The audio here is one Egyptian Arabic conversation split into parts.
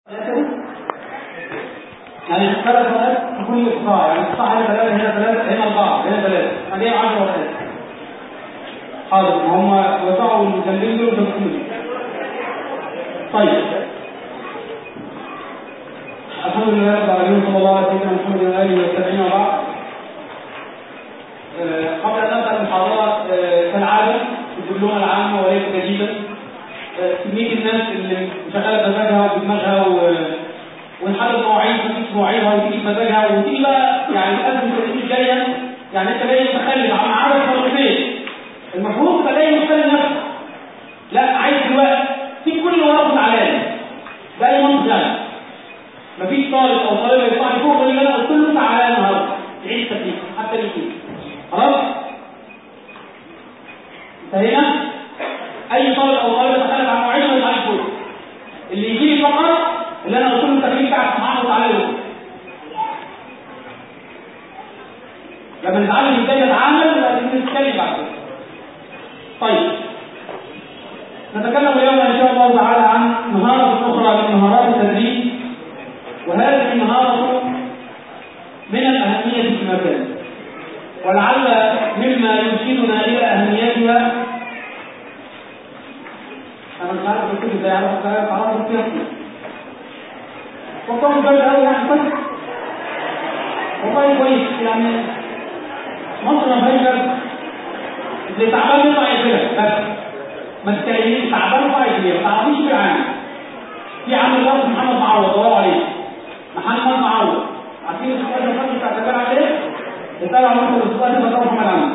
يعني ثلاث ورقات في كل قطاع يعني قطاع هنا ثلاثة هنا ثلاثة هنا أربعة هنا ثلاثة يعني 10 ورقات حاضر هم وسعوا الجنبين دول في طيب الحمد لله رب العالمين صلى الله عليه وسلم محمد وآله وسلم وبعد قبل أن نبدأ المحاضرة كالعادة الدبلومة العامة وليس جديدا كمية الناس اللي شغالة بمزاجها وبدماغها ونحدد مواعيد مفيش مواعيدها وتيجي بمزاجها وتيجي بقى يعني الأزمة اللي جاية يعني أنت جاي متخلف عن عدد مرتين المفروض تبقى جاي مختلف نفسك لا عايز دلوقتي في كل ورقة تعالى ده أي منطق يعني مفيش طالب أو طالبة يطلع لي فوق يقول لي أنا قلت له تعالى النهارده تعيد تكليف حتى الاثنين خلاص انتهينا اي طالب او طالبه تخلف عن مواعيده ما يطلعش فوق اللي يجي لي فقط اللي انا قلت له التكليف بتاعك معاه وتعالى له لما نتعلم ازاي نتعامل يبقى نتكلم بعد كده طيب نتكلم اليوم ان شاء الله تعالى عن مهاره اخرى من مهارات التدريب وهذه المهاره من الاهميه في المكان ولعل مما يرشدنا الى اهميتها انا مش عارف قلت ازاي اعرف اعرف السياسه وطبعا برد قوي يعني كويس والله كويس يعني مصر ما فيهاش برد اللي تعبان يطلع يقفلها بس ما تتكلميش تعبان يطلع يقفلها ما تعرفيش في عام في عام الله محمد معوض دوروا عليه محمد معوض عارفين السؤال ده بتاع التجاره عليه يتابع مصر السؤال ده بتاع محمد عمرو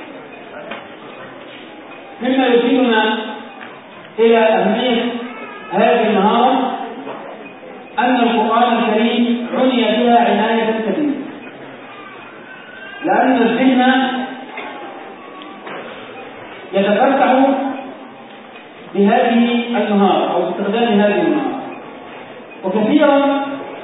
مما يفيدنا إلى أهمية هذه المهارة أن القرآن الكريم عني بها عناية كبيرة لأن الذهن يتفتح بهذه المهارة أو باستخدام هذه المهارة وكثيرا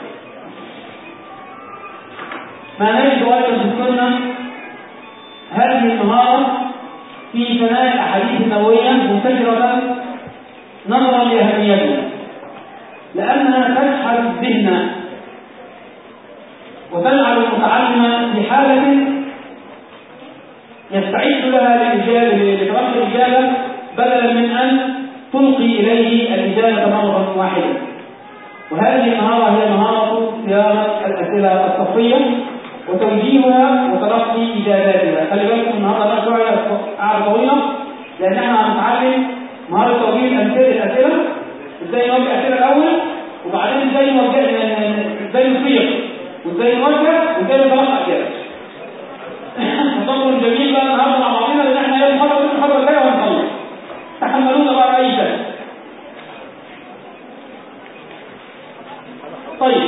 ما نجد أيضا في السنة هذه المهارة في ثنايا الأحاديث النبوية منتشرة نظرا لأهميتها لأنها تجعل الذهن وتجعل المتعلم في حالة يستعد لها للإجابة لتلقي الإجابة بدلا من أن تلقي إليه الإجابة مرة واحدة وهذه المهارة هي مهارة صياغة الأسئلة الصفية وتوجيهها وتلقي إجاباتها خلي بالكم النهارده بقى شوية قاعدة طويلة لأن احنا هنتعلم مهارة توجيه الأمثلة الأسئلة ازاي نوجه أسئلة الأول وبعدين ازاي نوجه ازاي نصيغ وازاي نوجه وازاي نتلقى إجابة تفضل جميل بقى النهارده مع بعضنا لأن احنا يوم محاضرة المحاضرة الجاية وهنخلص تحملونا بقى أي شيء طيب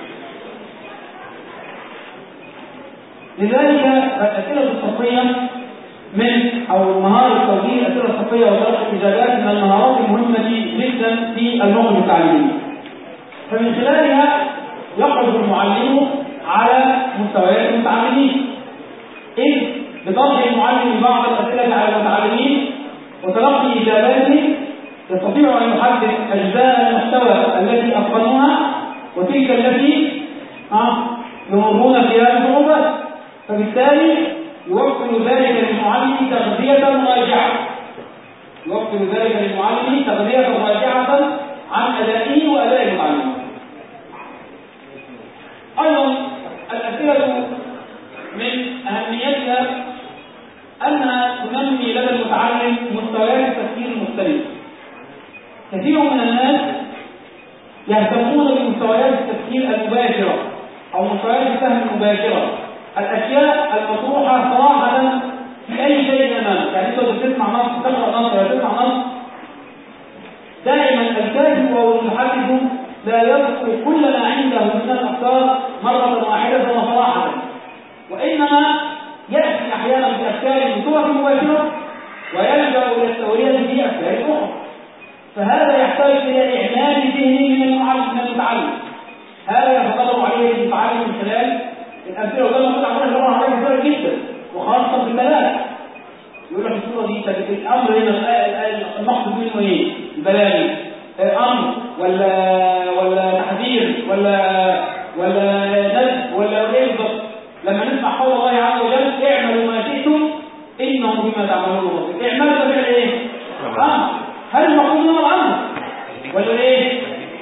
لذلك الأسئلة الصفية من أو مهارة توجيه الأسئلة الصفية وتلقي الإجابات من المهارات المهمة جدا في الموقف التعليمي. فمن خلالها يقعد المعلم على مستويات المتعلمين. إذ بطرح المعلم بعض الأسئلة على المتعلمين وتلقي إجاباته يستطيع أن يحدد أجزاء المحتوى التي أتقنوها وتلك التي يمرون فيها بصعوبات فبالتالي يوفر ذلك للمعلم تغذية راجعة يوفر ذلك للمعلم تغذية راجعة عن أدائه وأداء المعلم أيضا الأسئلة من أهميتها أنها تنمي لدى المتعلم مستويات التفكير المختلفة كثير من الناس يهتمون بمستويات التفكير المباشرة أو مستويات الفهم المباشرة الاشياء المطروحه صراحه في اي شيء امامك يعني انت بتسمع نص تقرا نص ولا تسمع نص دائما الكاتب او المحدث لا يذكر كل ما عنده من الافكار مره واحده وصراحه وانما ياتي احيانا بافكار بصوره مباشره ويلجا الى التوريه في افكار اخرى فهذا يحتاج الى اعلان ذهني من المعلم من المتعلم هذا يتطلب عليه المتعلم من خلال الأمثلة وده موجود عندنا اللغة العربية كثيرة جدا وخاصة في البلاغ يقول لك الصورة دي الأمر هنا المقصد منه إيه؟ البلاغي أمر ولا ولا تحديد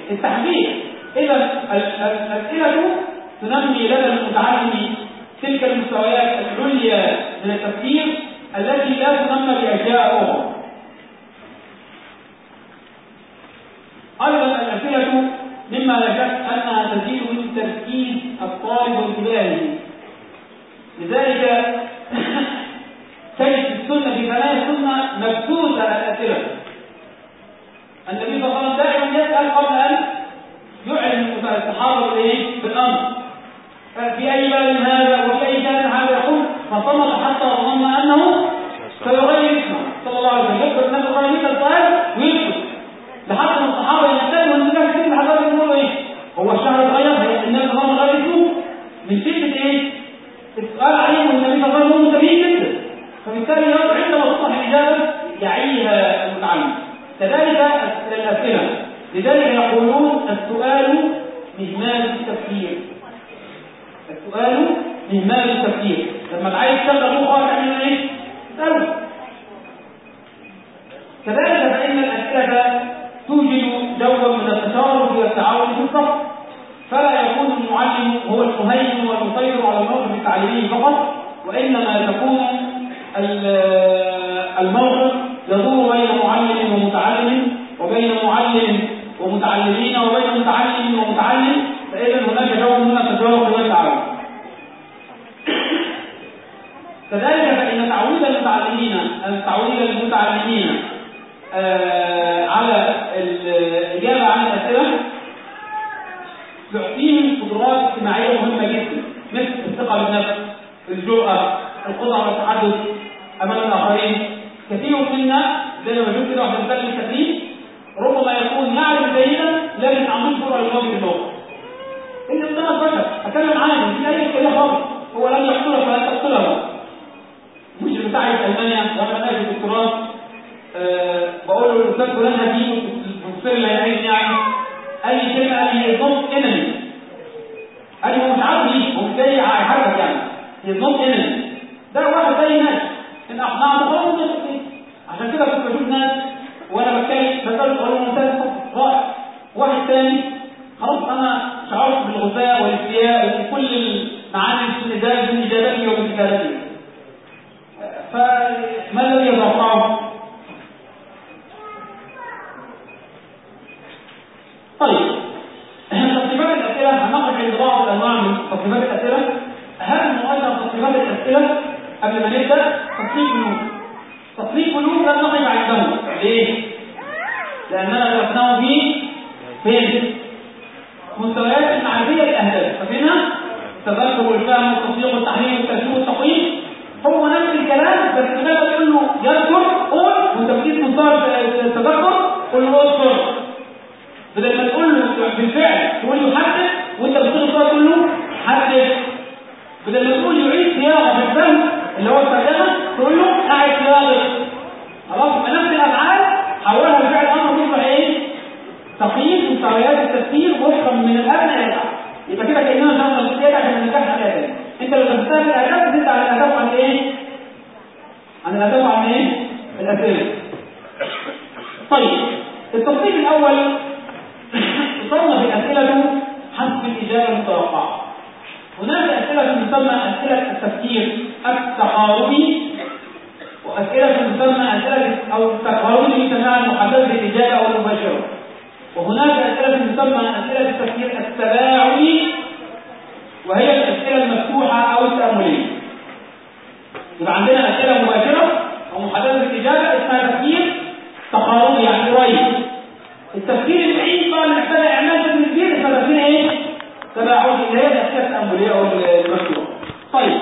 التحديد إذا الأسئلة تنمي لدى المتعلم تلك المستويات العليا من التفكير التي لا تنمى بأشياء أخرى أيضا الأسئلة مما لا شك أنها تزيد من تركيز الطالب وانتباهه لذلك تجد السنة في ثنايا السنة مبثوثة الأسئلة النبي صلى الله عليه وسلم دائما يسأل قبل أن يعلن الصحابة بالأمر في أي بلد هذا وفي أي كان هذا يقول فصمت حتى ظن أنه سيغير اسمه صلى الله عليه وسلم يقبل النبي صلى الله عليه وسلم السؤال ويسكت لحد ما الصحابة يحتاجوا أن الناس كتير لحد يقولوا إيه هو الشهر اتغير النبي صلى الله عليه وسلم من شدة إيه السؤال عليه والنبي صلى الله عليه وسلم متبين جدا فبالتالي عندما تصح الإجابة يعيها المتعلم كذلك الأسئلة لذلك يقولون السؤال مهمال التفكير السؤال مهمال التفكير لما العيل تشغل مخه تعمل ايه؟ تسأله كذلك فإن الأسئلة توجد جوا من التشارك والتعاون في الصف فلا يكون المعلم هو المهيمن والمسيطر على الموقف التعليمي فقط وإنما تكون الموقف يدور بين معلم ومتعلم وبين معلم ومتعلمين وبين متعلم ومتعلم فإذا هناك جو من التجارب والتعاون كذلك فإن تعويض المتعلمين تعويض المتعلمين آه على الإجابة عن الأسئلة يعطيهم قدرات اجتماعية مهمة جدا مثل الثقة بالنفس الجرأة القدرة على التحدث أمام الآخرين كثير منا زي ما بشوف كده واحنا بنتكلم التدريب ربما يكون يعرف جيدا لكن ما عندوش جرأة للوقت الموقف انت قدامك بشر اتكلم عنه مش اي اشكاليه خالص هو لم يقتلك فلا تقتله مش بتاع المانيا وانا ماشي دكتوراه أه بقول له الاستاذ فلان هجيبه الدكتور اللي هيعين يعني قال لي كلمه قال لي نوت انمي قال لي هو مش عارف ليه هو مش جاي يحرك يعني نوت انمي ده واحد زي ناس ان اقنعته خلاص عشان كده كنت بشوف ناس وانا بتكلم بسال سؤال ممتاز رائع واحد ثاني خلاص انا شعرت بالغثاء والاستياء وكل المعاني النداء من اجابتي ومن اجابتي فما الذي يتوقعه؟ طيب تصنيفات الاسئله هنقف عند بعض الانواع من تصنيفات الاسئله اهم واشهر تصنيفات الاسئله قبل ما نبدا تصنيف بنوك تصنيف بنوك لن نقف عندهم ليه؟ لاننا درسناه في فين؟ مستويات المعرفيه للاهداف فاكرينها؟ التذكر والفهم والتصديق والتحليل والترتيب والتقويم هو نفس الكلام بس بدل ما تقول له يذكر قول وانت بتجيب مستوى التذكر قول له اذكر بدل ما تقول له بالفعل تقول له حدث وانت بتقول له تقول له حدث بدل ما تقول يعيد صياغه في الفهم اللي هو الترجمه تقول له اعد صياغه خلاص يبقى نفس الافعال حولها لفعل امر تصبح ايه؟ تقييم مستويات التفكير وفقا من الادنى الى الاعلى يبقى كده كاننا شرط الزياده عشان ننجح الاهداف انت لو درستها في الاهداف بتزيد على الاهداف عن ايه؟ عن الاهداف عن ايه؟ الاسئله طيب التصنيف الاول تصنف الاسئله حسب الاجابه المتوقعه هناك اسئله تسمى اسئله التفكير التقاربي واسئله تسمى اسئله او التقاربي يسمى المحدده بالاجابه او المباشره وهناك اسئله تسمى اسئله التفكير التباعدي وهي الاسئله المفتوحه او التامليه يبقى عندنا اسئله مباشره او محدده بالاجابه اسمها تفكير تقاربي يعني قريب التفكير البعيد بقى اللي محتاج اعمال بشكل كبير اسمها تفكير ايه؟ تباعدي اللي هي الاسئله التامليه او المفتوحه طيب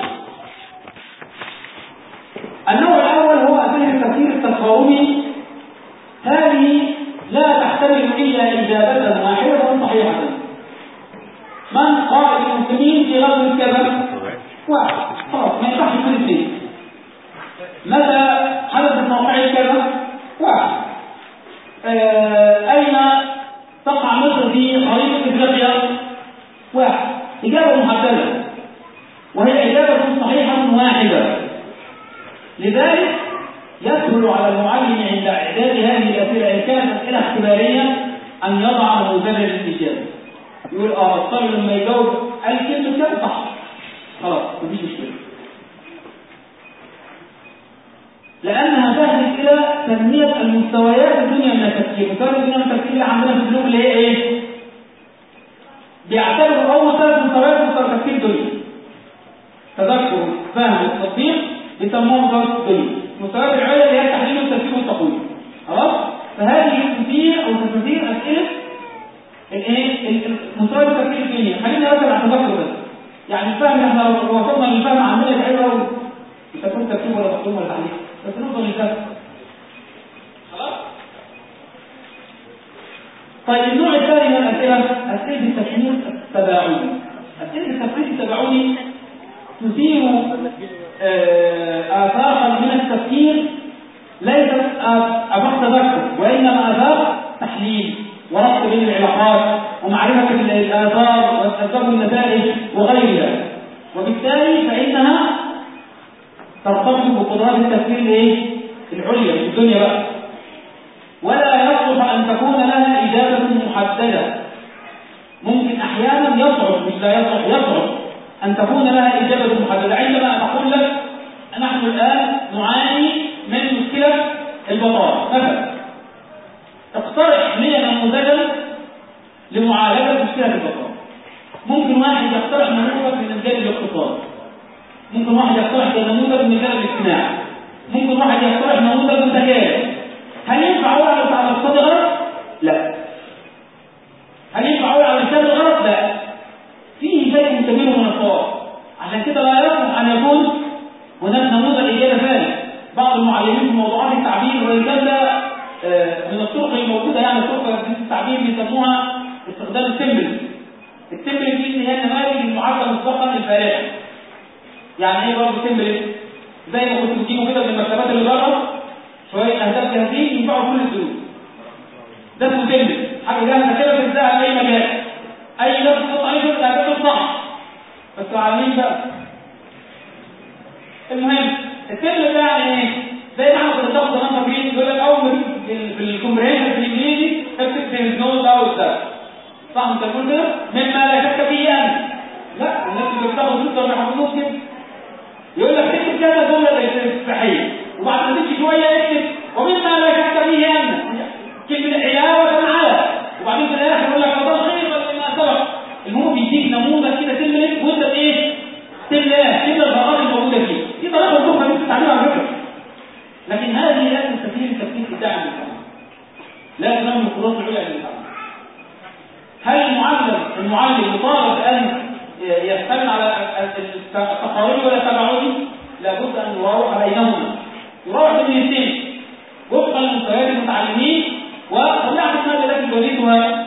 النوع الاول هو اسئله التفكير التقاربي هذه لا تحتمل الا اجابه واحده صحيحه من قائد المسلمين في غزوه كذا واحد خلاص ما ينفعش يكون اثنين متى حدث موقعة كذا واحد آه اين تقع مصر في خريطه افريقيا واحد اجابه محدده وهي اجابه صحيحه واحده لذلك يسهل على المعلم عند اعداد هذه الاسئله ان كانت اسئله اختباريه ان يضع نموذجا الإجابة يقول اه الطالب لما يجاوب قال كلمة كده صح خلاص مفيش مشكلة لأنها تهدف إلى تنمية المستويات الدنيا من التفكير، مستويات الدنيا من التفكير اللي عندنا في البلوغ اللي هي إيه؟ بيعتبروا أول ثلاث مستويات مستوى تفكير الدنيا. تذكر، فهم، التطبيق بيسموهم مستويات الدنيا. المستويات العليا اللي هي التحليل والتفكير والتقويم. خلاص؟ فهذه تثير أو تستثير أسئلة الايه مستوى التفكير الدنيا خلينا نركز على التذكر بس يعني الفهم احنا لو وصلنا للفهم عندنا يبقى حلو قوي مش هتكون ترتيب ولا تقويم ولا تحليل بس نوصل للفهم خلاص طيب النوع الثاني من الاسئله اسئله التفكير التباعدي اسئله التفكير التباعدي تثير آفاقا من التفكير ليست آفاق تذكر وإنما آفاق تحليل وربط بين العلاقات ومعرفة الآثار والأسباب والنتائج وغيرها وبالتالي فإنها ترتبط بقدرات التفكير الايه؟ العليا في الدنيا بقى ولا يصلح أن تكون لها إجابة محددة ممكن أحيانا يصعب مش لا يصلح يصعب أن تكون لها إجابة محددة عندما أقول لك نحن الآن نعاني من مشكلة البطالة مثلا اقترح لي نموذجا لمعالجة مشكلة البطالة ممكن واحد يقترح نموذج من الجانب الاقتصادي ممكن واحد يقترح نموذج من الجانب الاجتماعي ممكن واحد يقترح نموذج من تجارب هل ينفع اقول على على الاقتصاد غلط؟ لا هل ينفع اقول على الانسان غلط؟ لا فيه شيء كبير من الصواب عشان كده لا يصلح ان يكون هناك نموذج اجابه ثاني بعض المعلمين في موضوعات التعبير وان كان ده من الطرق الموجوده يعني طرق التعبير بيسموها استخدام التمبل التمبل دي اللي هي النماذج المعدل مسبقا للفارغه يعني ايه برضه التمبل زي ما كنتوا بتجيبوا كده من المكتبات اللي بره شويه اهداف جاهزين ينفعوا كل الدروس ده اسمه تمبل حاجه جاهزه كده تنزلها في اي مكان اي نفس تحط عليه شويه الاهداف الصح بس على مين بقى المهم التمبل ده يعني ايه زي ما احنا كنا بناخد زمان فاكرين يقول لك اول ما تيجي في الكومبريهنشن بالانجليزي اكتب في النوت اوت ده صح انت بتقول كده مما لا شك فيه انا لا الناس اللي بتاخد فلوس ما بيحفظوش كده يقول لك اكتب كذا جمله افتتاحيه وبعد ما تمشي شويه اكتب ومما لا شك فيه انا كلمه علاوه على وبعدين في الاخر يقول لك ده خير لما سبق المهم بيديك نموذج كده تملك وانت ايه تملاه تملى الغرض الموجوده فيه دي طريقه الدكتور ممكن تعملها على فكره لكن هذه لا تستفيد التفكير الداعم للفهم لا تنمي القدرات العليا للفهم هل المعلم المعلم يطالب ان يستمع على التقارير ولا التباعدي لابد ان يراوح بينهما يراوح بين الاثنين وفقا لمستويات المتعلمين وطبيعه الماده التي تريدها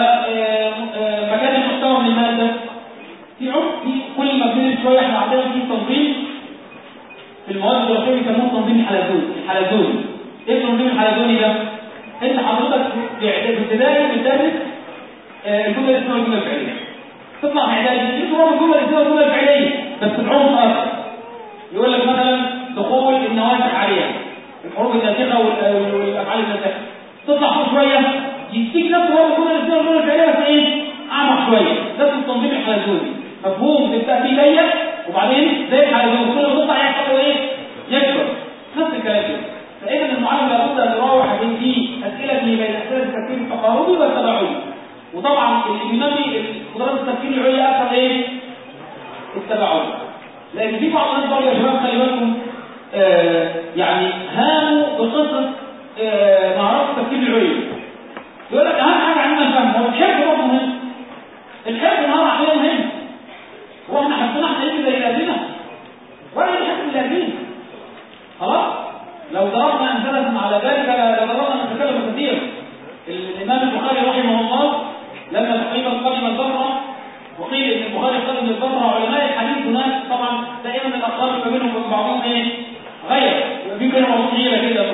ومكان المحتوى من الماده في عمق في كل ما بين شويه احنا عندنا في تنظيم في المواد الدراسيه بيسموه التنظيم الحلزوني الحلزوني ايه التنظيم الحلزوني ده؟ انت حضرتك في ابتدائي بتدرس الجمله اسمها الجمله الفعليه تطلع في اعدادي تجيب هو الجمله اسمها الجمله الفعليه بس بعمق اكثر يقول لك مثلا دخول النواسخ عليها الحروف الناسخه والافعال الناسخه تطلع فوق شويه يديك نفس هو الجمله اسمها الجمله الفعليه بس ايه؟ اعمق شويه ده اسمه التنظيم الحلزوني مفهوم تبدا فيه ضيق وبعدين زي الحلزوني كل ما تطلع يحصل ايه؟ يكبر نفس الكلام كده فاذا المعلم لابد ان يراوح بين دي اسئله بين اسئله التفكير التقاربي والتباعدي وطبعا اللي بينمي قدرات التفكير العليا اكثر ايه؟ التباعد لان في بعض الناس برضه يا شباب خلي بالكم آه يعني هاموا بقصه آه مهارات التفكير العليا يقول لك اهم حاجه عندنا الفهم هو الحفظ برضه مهم الحفظ مهاره عقليه مهم هو احنا حفظنا احنا ايه زي الذين ولا الحفظ الذين خلاص لو ضربنا امثله على ذلك لضربنا نتكلم كثير الامام البخاري رحمه الله لما تقريبا قدم البصره وقيل ان البخاري قدم البصره علماء الحديث هناك طبعا دائما الاخبار ما بينهم وبين بعضهم ايه؟ غير في بينهم صغيره كده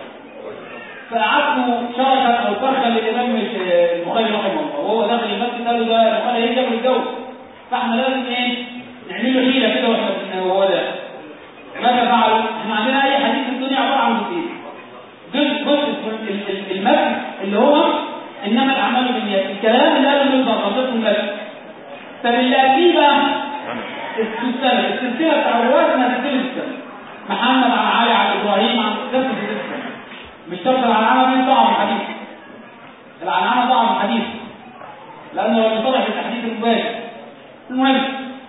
فاعدوا شركا او فرخا للامام البخاري رحمه الله وهو داخل المسجد قالوا ده البخاري هيجي من الجو فاحنا لازم ايه؟ نعمل له حيله كده واحنا وهو ده ماذا فعلوا؟ احنا عندنا اي حديث في الدنيا عباره عن جزئين جزء جزء المتن اللي هو انما الاعمال بالنيات الكلام اللي قاله يصدر غلطتهم لك طب اللي قبليه بقى السلسله السلسله بتاع الروايه اسمها سلسله السنه محمد عن علي عن ابراهيم عن نفس السلسله مش شرط العنعنه دي ضعف الحديث العنعنه ضعف الحديث لانه لم يصرح بالتحديث المباشر المهم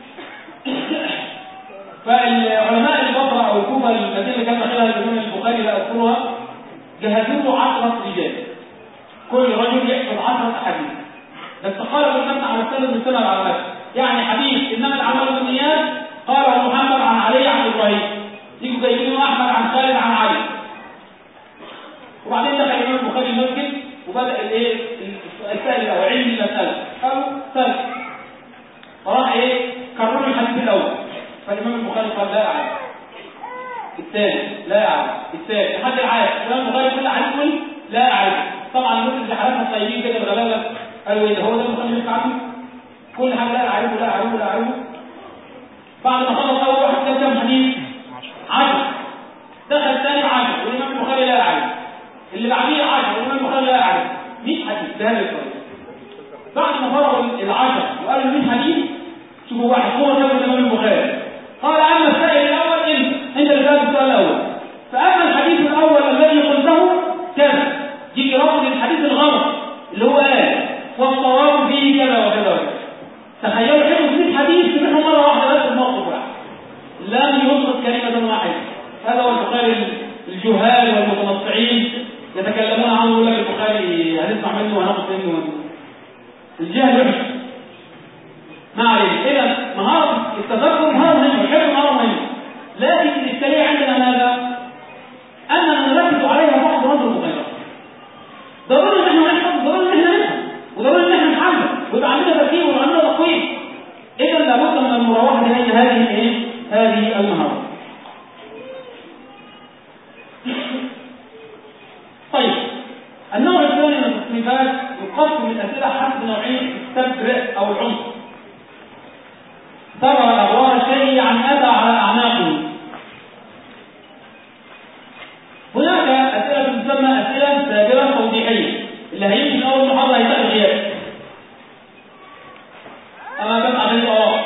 فالعلماء البصره او الكوفه المدينه اللي كان داخلها الامام البخاري لا اذكرها جهزوا له 10 رجال كل رجل يحفظ 10 احاديث بس قال المبنى على السند من سنه العلماء يعني حديث انما الاعمال بالنيات قاله محمد عن علي عن ابراهيم يجوا جايبينه احمد عن خالد عن علي وبعدين دخل الامام البخاري المسجد وبدا الايه السائل او علم المساله قالوا سال فراح ايه كرروا الحديث الاول فالامام البخاري قال لا اعلم الثاني لا اعلم الثالث لحد العاشر الامام البخاري كل حديث يقول لا اعلم طبعا الناس اللي حالاتنا الطيبين كده الغلابه قالوا ايه ده هو ده البخاري مش عنه كل حاجه لا اعرفه لا اعرفه لا اعرفه بعد ما خلص اول واحد كان كام حديث 10 دخل ثاني 10 والامام البخاري لا يعرف اللي بعديه 10 والامام البخاري لا يعرف 100 حديث بهذه الطريقه بعد ما فرغوا العشر وقالوا 100 حديث شوفوا واحد هو ده الامام البخاري قال اما السائل الاول انت انت اللي سالت السؤال الاول فاما الحديث الاول الذي قلته كذا يجي رفض الحديث الغلط اللي هو قال والصواب فيه كذا وكذا وكذا تخيلوا حفظ 100 حديث سمعهم مره واحده بس الموقف واحد لم ينطق كلمه واحده هذا هو البخاري الجهال والمتنطعين يتكلمون عنه يقول لك البخاري هنسمع منه وهناخد منه الجهل وحش ما عليه اذا مهاره التذكر مهاره مهمه الحفظ مهاره مهمه لكن الاشكاليه عندنا ماذا؟ اننا نركز عليها بعض نظر المغيرات ضروري ان احنا نحفظ ضروري ان احنا نفهم وضروري ان احنا نحمل ويبقى عندنا تركيب ويبقى عندنا تقويم اذا لابد من المراوحه بين هذه ايه؟ هذه المهارات طيب النوع الثاني من التصنيفات يقسم الاسئله حسب نوعيه التبرئ او العنصر ترى اغوار الشيء يعني اتى على اعناقه هناك اسئله تسمى اسئله سابره توضيحيه اللي هيمشي من اول محاضره هيسال غياب اما بس عشان اه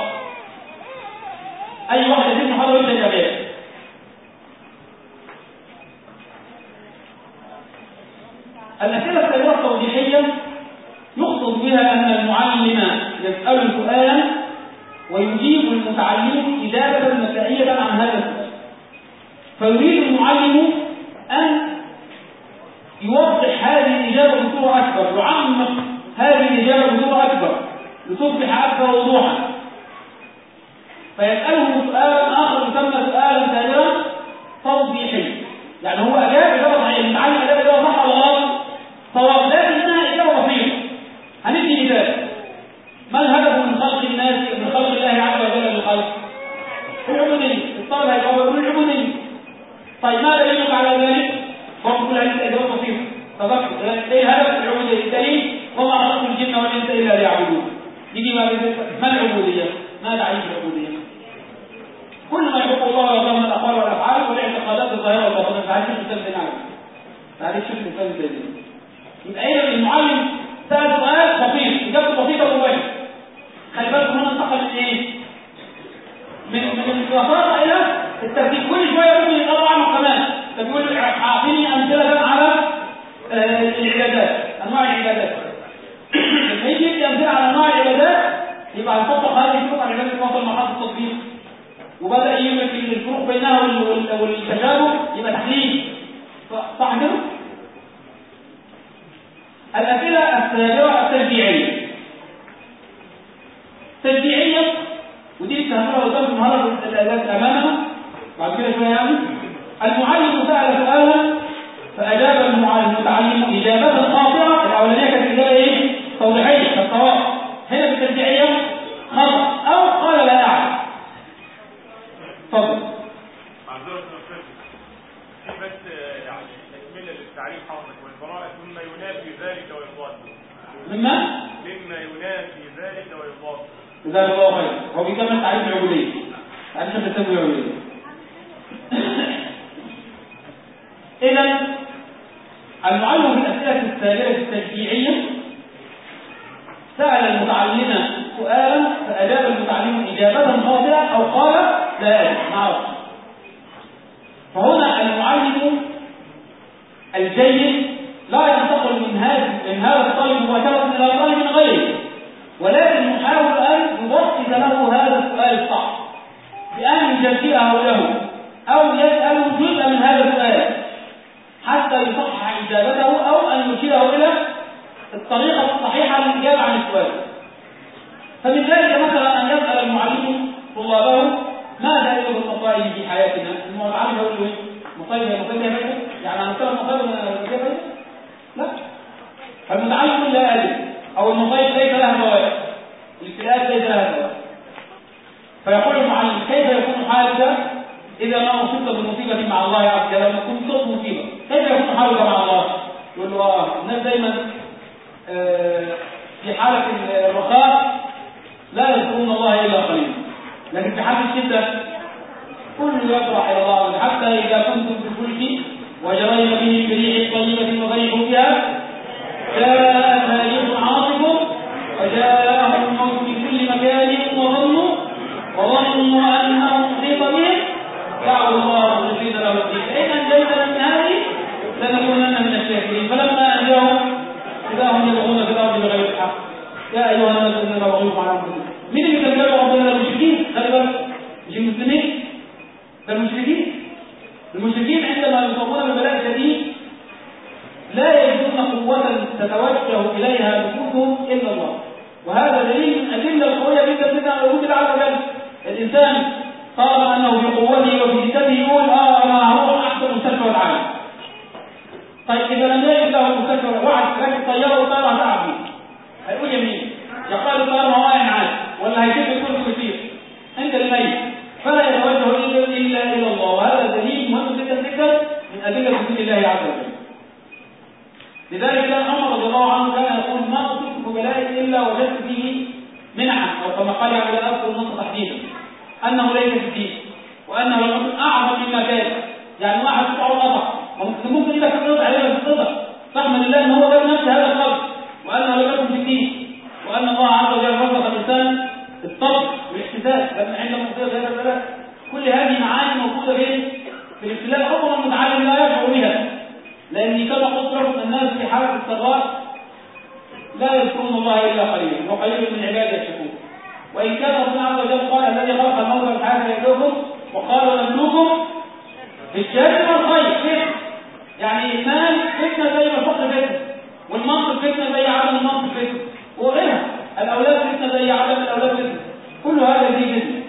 اي واحد يجيب محاضره يبدا غياب الأسئلة السابقة التوضيحية يقصد بها أن المعلم يسأل سؤالا ويجيب المتعلم إجابة مسائية عن هذا السؤال فيريد المعلم أن يوضح هذه الإجابة بصورة أكبر يعمق هذه الإجابة بصورة أكبر لتصبح أكثر وضوحا فيسأله سؤالا آخر يسمى سؤالا سابقا توضيحيا يعني هو أجاب إجابة صحيحة المتعلم أجاب إجابة صح ولا غلط صواب لكنها إجابة بسيطة هندي مثال ما الهدف من خلق الناس من خلق الله عز وجل للخلق؟ العبودية الطالب هيجاوب يقول العبودية طيب ما دليلك على ذلك؟ برضه كل هذه إجابة بسيطة تذكر إيه هدف العبودية؟ الدليل وما خلقت الجن والإنس إلا ليعبدون يجي ما ما العبودية؟ ما تعريف العبودية؟ كل ما يحب الله ويرضاه من الأقوال والأفعال والاعتقادات الظاهرة والباطنة تعريف الإنسان بن تعريف شكل الإنسان بن يبقى اذا المعلم سال سؤال بسيط اجابته بسيطه مباشره خلي بالكم هنا انتقل من ايه؟ من من البساطه الى الترتيب كل شويه ممكن يطلع عنه كمان فبيقول اعطيني امثله على آه العبادات انواع العبادات لما يجي يدي امثله على انواع العبادات يبقى هنطبق هذه الفروق على عباده وصل مرحله التطبيق وبدا يملك الفروق بينها والتشابه يبقى تحليل صح كده؟ الأسئلة السابقة التشجيعية تشجيعية ودي اللي هنقولها قدام النهارده الآلات أمامنا بعد كده شوية يعني المعلم سأل سؤالا فأجاب المتعلم إجابة خاطئة الأولانية كانت إجابة إيه؟ توضيحية كالصواب هنا في التشجيعية خطأ أو قال لا أعلم اتفضل بس يعني تكملة للتعريف حضرتك والبراءة ثم ينافي ذلك ويضاد مما مما ينافي ذلك ويضاد جزاك الله خير هو بيكمل تعريف العبودية تعريف التسمية العبودية إذا المعلم بالأسئلة السابقة التشجيعية سأل المتعلم سؤالا فأجاب المتعلم إجابة خاطئة أو قال لا أدري ما أعرف فهنا المعلم الجيد لا ينتقل من هذا من هذا الطالب مباشرة إلى طالب غيره ولكن يحاول أن يبسط له هذا السؤال الصعب بأن يجزئه له أو يسأله جزءا من هذا السؤال حتى يصحح إجابته أو أن يرشده إلى الطريقة الصحيحة للإجابة عن السؤال فمن ذلك مثلا أن يسأل المعلم طلابه ماذا يجب المصائب في حياتنا؟ المعلم يقول له مصائب هي مصائب هي يعني هنتكلم مصائب الإجابة لا فالمتعلم لا أدري أو المصائب ليس لها فوائد الابتلاءات ليس لها فوائد فيقول المعلم كيف يكون حالك إذا ما أصبت بمصيبة مع الله عز وجل لما كنت صوت مصيبة كيف يكون حالك مع الله؟ يقول له آه الناس دايما آه في حالة الرخاء لا يذكرون الله إلا قليلا لكن في حالة الشدة كل يطرح إلى الله حتى إذا كنتم في الفلك وجرين به بريح طيبة وفرحوا بها جاء ريح عاصف وجاءهم الموت من كل مكان وظنوا وظنوا أنهم أحيط بهم دعوا الله مخلصين له الدين فإن أنجينا من هذه لنكونن من الشاكرين فلما أنجاهم إذا هم يبغون في الأرض بغير الحق يا أيها الناس إنما بغيكم على أنفسكم مين اللي كان جايب ربنا المشركين خلي بالك مش المسلمين ده المشركين المشركين عندما يصابون ببلاء شديد لا يجدون قوة تتوجه إليها نفوسهم إلا الله وهذا دليل من الأدلة القوية جدا جدا على وجود الله عز وجل الإنسان طالما أنه في قوته وفي جسده يقول آه أنا هروح أحسن مستشفى العالم طيب إذا لم يجد له مستشفى واحد راكب طيارة والطيارة هتقع فيه هيقول يمين يقال الطيارة ما واقع معاه ولا هيشد الكرسي ويطير أنت الميت فلا يتوجه إلا إلا إلى الله وهذا دليل مهم جدا جدا من أدلة وجود الله عز وجل لذلك كان عمر رضي الله عنه كان يقول ما أصبت ببلاء إلا وجدت فيه منحا أو كما قال يعني لا أذكر النص تحديدا أنه ليس في الدين وأنه لم يكن أعظم مما كان يعني واحد قطعه قطع وممكن ممكن يبقى في القطع يبقى في القطع تحمد الله أن هو جاب نفس هذا القدر وأنه لم يكن في الدين وأن الله عز وجل رزق الإنسان الصبر والاحتساب لكن عند مصيبة هذا البلاء كل هذه معاني موجودة فين؟ في الابتلاء ربما المتعلم لا يشعر بها لأن كما قلت لكم الناس في حالة السراء لا يذكرون الله إلا قليلا وقليل من عباده الشكور وإن كان ربنا عز وجل قال الذي خلق الموت والحياة يبلوكم وقال نبلوكم بالشر والخير كيف؟ يعني المال فتنة زي ما الفقر فتنة والمنصب فتنة زي عدم المنصب فتنة وغيرها الأولاد فتنة زي عدم الأولاد فتنة كل هذا فيه فتنة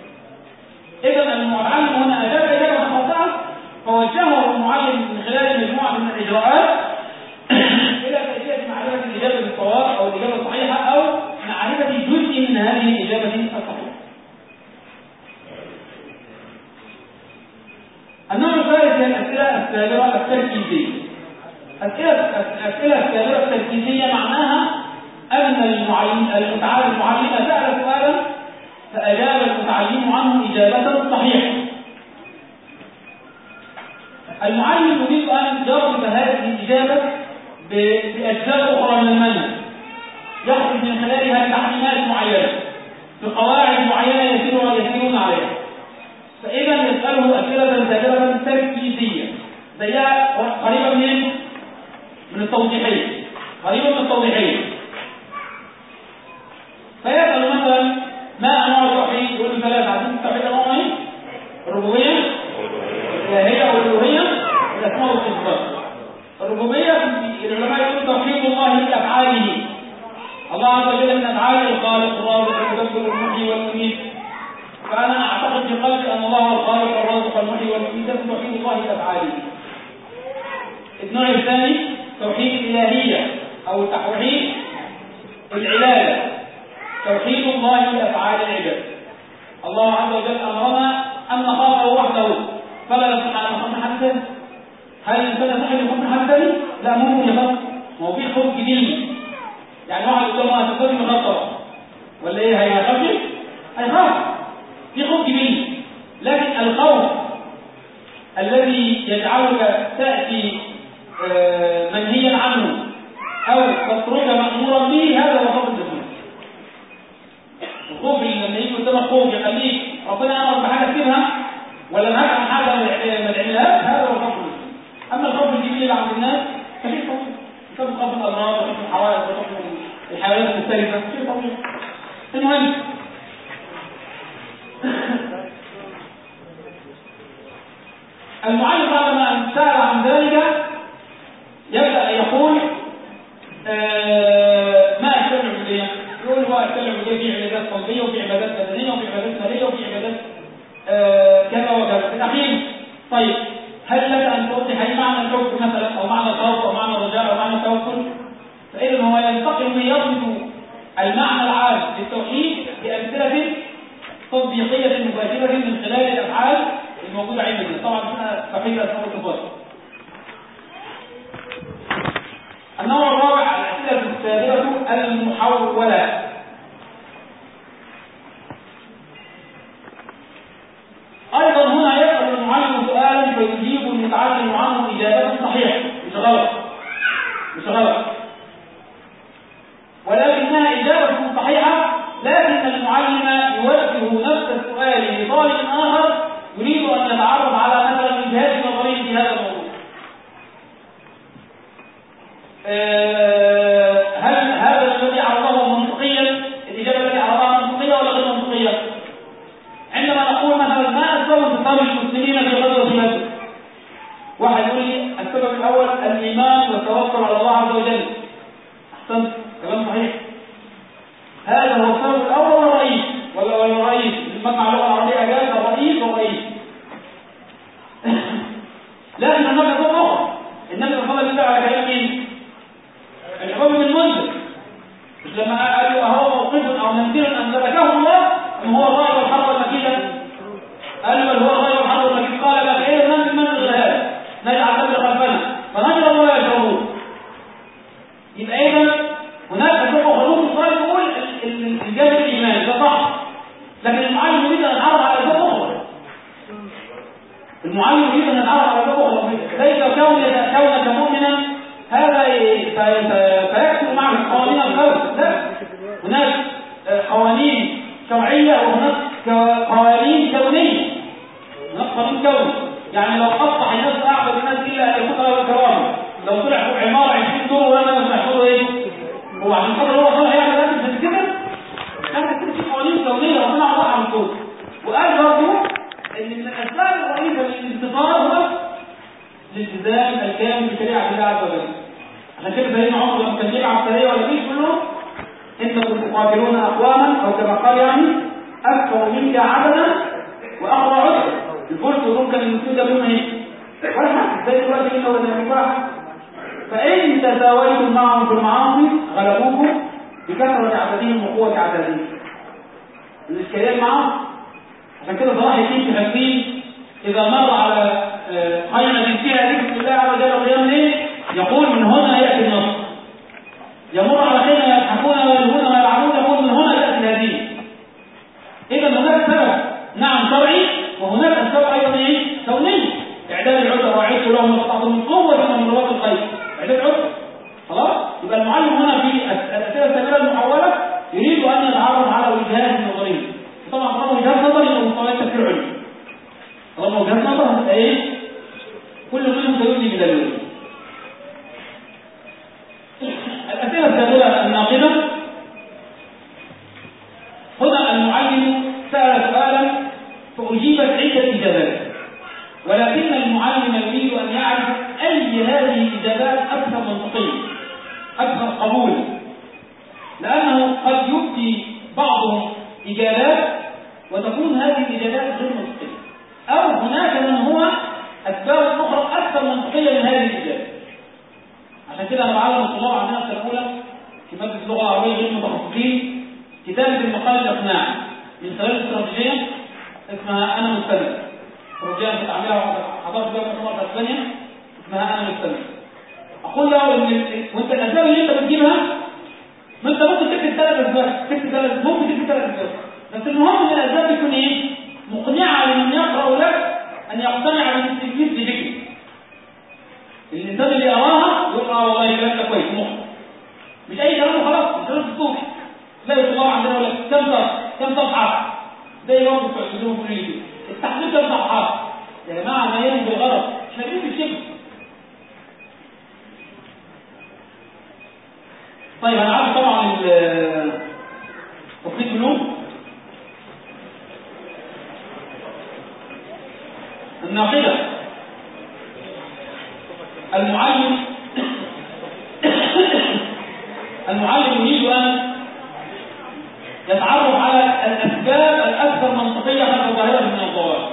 إذا المعلم هنا أجاب إجابة خاطئة فوجهه المعلم من خلال مجموعة من الإجراءات إلى كيفية معرفة الإجابة بالصواب أو الإجابة الصحيحة أو معرفة جزء من هذه الإجابة الصحيحة. النوع الثالث هي الأسئلة السابرة التركيزية. أسئلة الأسئلة السابرة التركيزية معناها أن المعلم المتعلم المعلم سأل سؤالا فأجاب المتعلم عنه إجابة صحيحة. المعلم يريد أن يربط هذه الإجابة بأجزاء أخرى من المنهج يخرج من خلالها تعليمات معينة بقواعد معينة يسيرون يسيرون عليها فإذا يسأله أسئلة سابقة تركيزية زيها قريبة من من التوضيحية قريبة من التوضيحية فيسأل مثلا ما أنواع التوحيد يقول له ثلاثة عارفين التوحيد أنواع إيه؟ الربوبية الإلهية والألوهية والأسماء والصفات الربوبية العلماء يقولون توحيد الله بأفعاله الله عز وجل من أفعاله الخالق الرازق المدبر المحيي والمميت فأنا أعتقد في قلبي أن الله هو الخالق الرازق المحيي والمميت ده توحيد الله بأفعاله النوع الثاني توحيد الإلهية أو توحيد العبادة توحيد الله بأفعال العباد الله عز وجل أمرنا أن نخافه وحده فلا يصح أن نخاف حد ثاني هل الإنسان يصح أن يخاف حد ثاني؟ لا ممكن يخاف ما هو في خوف جديد يعني واحد يقول له هتكون مخطر ولا ايه هيخاف هيخاف في خوف جديد لكن الخوف الذي يجعلك تأتي منهيا عنه أو تترك مأمورا به هذا هو خوف الجسم ده مطلوب يخليك ربنا امر بحاجه تسيبها ولا نهاك عن حاجه ما تعملهاش هذا هو الحكم اما الحكم الجديد اللي عند الناس فشيء طبيعي كتاب حكم الامراض وحكم الحوادث وحكم الحيوانات المختلفه شيء طبيعي المهم المعلم بعدما ان سال عن ذلك يبدا يقول آه ما اشكال العبوديه؟ يقول هو اشكال العبوديه في عبادات قلبيه وفي عبادات بدنيه وفي عبادات ماليه وفي عبادات آه كذا وكذا في الاخير طيب هل لك ان توضح اي معنى الحب مثلا او معنى الخوف او معنى الرجاء او معنى التوكل؟ فاذا هو ينتقل من يصف المعنى العام للتوحيد بامثله تطبيقيه مباشره من خلال الافعال الموجوده عندنا طبعا هنا توحيد اسماء والصفات النوع الرابع الأسئلة السابقة المحولة أيضا هنا يسأل المعلم سؤالا فيجيب المتعلم عنه إجابة صحيحة مش غلط مش غلط ولكنها إجابة صحيحة لكن المعلم يوجه نفس السؤال لطالب آخر يريد أن يتعرف على مثلا وجهات نظريه في هذا الموضوع هل هذا الذي عرضه منطقيا الإجابة التي عرضها منطقية ولا غير منطقية عندما نقول مثلا ما أسباب انتصار المسلمين في غزوة بدر واحد يقول لي السبب الأول الإيمان والتوكل على الله عز وجل أحسنت كلام صحيح هذا هو السبب الأول ولا الرئيس ولا ولا الرئيس المجمع اللغة العربية أجاز الرئيس والرئيس لكن هناك سبب أخرى النبي صلى الله عليه وسلم على كلام مين؟ الحكم من منذر مش لما قالوا اهو موقف او منزل ان تركه الله ام هو الراي والحرب والمكيده قال بل هو الراي والحرب والمكيده قال لك ايه من من الغلال نجعل بدر خلفنا فنجر الله يشعرون يبقى اذا هناك فرق خروج الصالح يقول الجانب الايماني ده صح لكن المعلم يريد ان يتعرف على اسباب اخرى المعلم يريد ان يتعرف على اسباب اخرى ليس كون كونك مؤمنا هذا فيكتب معك قوانين الكون لا هناك قوانين شرعية وهناك قوانين كونية هناك قانون كوني يعني لو أصبح الناس أعبد الناس إلا أن يكون له الكرامة لو طلع فوق عمارة 20 دور ولا مش هيحصل ايه؟ هو عشان خاطر هو صالح يعني لازم في كده لازم كده في قوانين كونية ربنا عطاها عن الكون وقال برضه ان من الاسباب الرئيسة للانتصار هو الالتزام الكامل بشريعة الله عز وجل عشان كده سيدنا عمر لما كان يلعب سريه ولا جيش يقول له انكم تقاتلون اقواما او كما قال يعني اكثر منك عددا واقوى عددا الفرس والروم كان المسلمين ده منهم ايه؟ واحد زي دلوقتي انت ولا واحد فان تساويتم معهم في المعاصي غلبوكم بكثره عددهم وقوه عددهم الاشكاليه المعاصي عشان كده صلاح الدين تهمين اذا مر على قيمه فيها ذكر الله عز وجل قيام الليل يقول من هنا يأتي النصر يمر على خيمة يضحكون ويلهون ويلعبون يقول من هنا تأتي الهدية إذا هناك سبب نعم شرعي وهناك أسباب أيضا إيه؟ كونية إعداد العدة وأعدت لهم ما استطعتم من قوة من رباط الخير إعداد عدة خلاص يبقى المعلم هنا في الأسئلة السابقة المحولة يريد أن يتعرف على وجهات النظرية طبعا طالما وجهات نظر يبقى مستويات تفكير علمي طالما وجهات نظر هتبقى إيه؟ كل منهم سيؤدي بدليل الأسئلة السابقة الناقدة هنا المعلم سأل سؤالا فأجيبت عدة إجابات ولكن المعلم يريد أن يعرف أي هذه الإجابات أكثر منطقية أكثر قبولا لأنه قد يبدي بعضهم إجابات وتكون هذه الإجابات غير منطقية أو هناك من هو أسباب أخرى أكثر منطقية من هذه الإجابات عشان كده انا بعلم الطلاب عندنا السنه الاولى في ماده اللغه العربيه غير المتخصصين كتابه المقال الاقناع من خلال استراتيجيه اسمها انا مستند استراتيجيه انا كنت عاملها حضرت بيها مؤتمر في اسبانيا اسمها انا مستند اقول له ان وانت الاسباب اللي انت بتجيبها ما انت ممكن تكتب ثلاث اسباب تكتب ثلاث ممكن تكتب ثلاث اسباب بس المهم ان الاسباب تكون ايه؟ مقنعه لمن يقرا لك ان يقتنع بالتكليف بذكر الانسان اللي يراها يقرا والله الكلام ده كويس مخ مش اي كلام وخلاص مش كلام الصبح تلاقي الطلاب عندنا ولا كم صفحه كم صفحه زي برضه بتوع التلفزيون كل كده التحضير ده صحاب يا جماعه ما ينبغي بالغلط احنا بنقول الشبه طيب انا عارف طبعا تصنيف علوم الناقله المعلم المعلم يريد ان يتعرف على الاسباب الاكثر منطقيه خلف ظاهره من الظواهر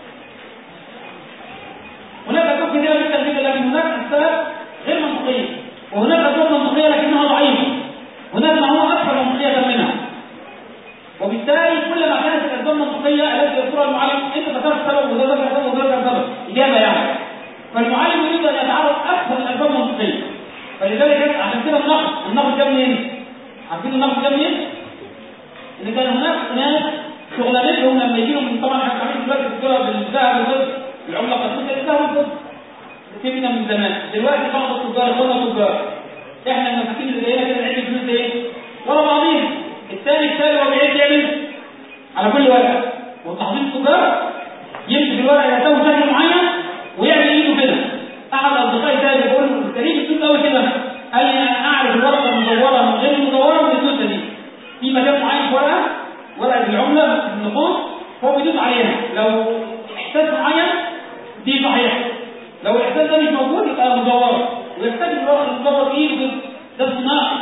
هناك اسباب كثيره جدا جدا لكن هناك اسباب غير منطقيه وهناك اسباب منطقيه لكنها ضعيفه هناك ما هو اكثر منطقيه منها وبالتالي كلما كانت الاسباب المنطقيه التي يذكرها المعلم انت ذكرت سبب وده ذكر سبب وده ذكر سبب اجابه يعني فالمعلم يريد ان يتعرف اكثر الاسباب المنطقيه فلذلك عشان كده النقد النقد جاب منين؟ عارفين النقد جاب منين؟ ان كان هناك ناس شغلانتهم لما يجي لهم طبعا احنا عاملين دلوقتي الدولار بالذهب والفضه العمله القديمه الذهب والفضه سيبنا من زمان دلوقتي بعض التجار اخوانا التجار احنا المساكين اللي زينا كده نعيش الفلوس ايه؟ ورا بعضينا الثاني الثاني هو بيعد يعمل على كل ورقه والتحضير التجار يمسك الورقه يساوي شكل معين ويعمل ايده كده احد اصدقائي ده بيقول له كريم السوق قوي كده قال لي انا اعرف الورقه المدوره من غير المدوره من السوسه دي في مكان معين في ورقه ورقه العمله النقود هو بيدوس عليها لو احساس معين دي صحيح لو الاحساس ده مش موجود يبقى مدوره ويحتاج الورقه المدوره ايده ده صناعي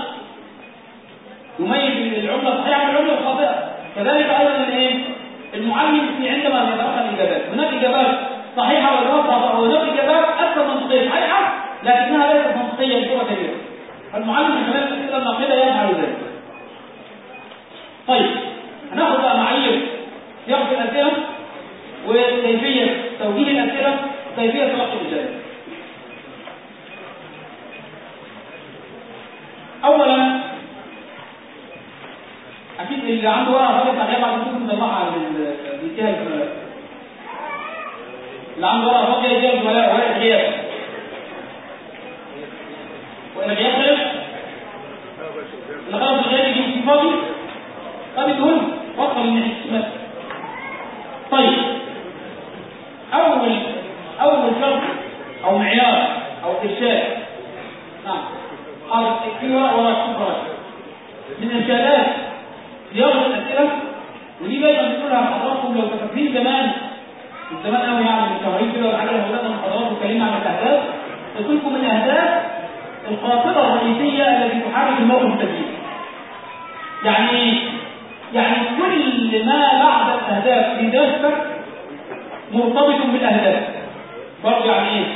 يميز العمله الصحيحه من العمله الخاطئه كذلك ايضا الايه المعلم في عندما يتلقى الاجابات هناك اجابات صحيحه واجابات خاطئه وهناك اجابات اكثر منطقيه صحيحه لكنها ليست منطقيه بصوره كبيره فالمعلم من خلال الاسئله الناقده يفعل ذلك طيب هناخد بقى معايير صياغه الاسئله وكيفيه توجيه الاسئله وكيفيه تلقي الاجابات اولا اكيد اللي عنده ورقه فاضيه عليها بعد كده نطلعها على بيديها الزملاء اللي عنده ورقه فاضيه يديها الزملاء ورقه غياب والغياب خلص اللي خلص الغياب يجيب فاضي طب يقول وصل من الشمال طيب اول اول شرط او معيار او ارشاد نعم حاضر في ورقه ورقه شكرا من ارشادات صياغه الاسئله ودي دايما بنقولها لحضراتكم لو فاكرين زمان من زمان قوي يعني من شهرين كده ولا حاجه لما بدانا المحاضرات واتكلمنا عن الاهداف قلت لكم من الاهداف القاطره الرئيسيه التي تحرك الموقف التدريبي يعني يعني كل ما بعد الاهداف في دراستك مرتبط بالاهداف برضه يعني ايه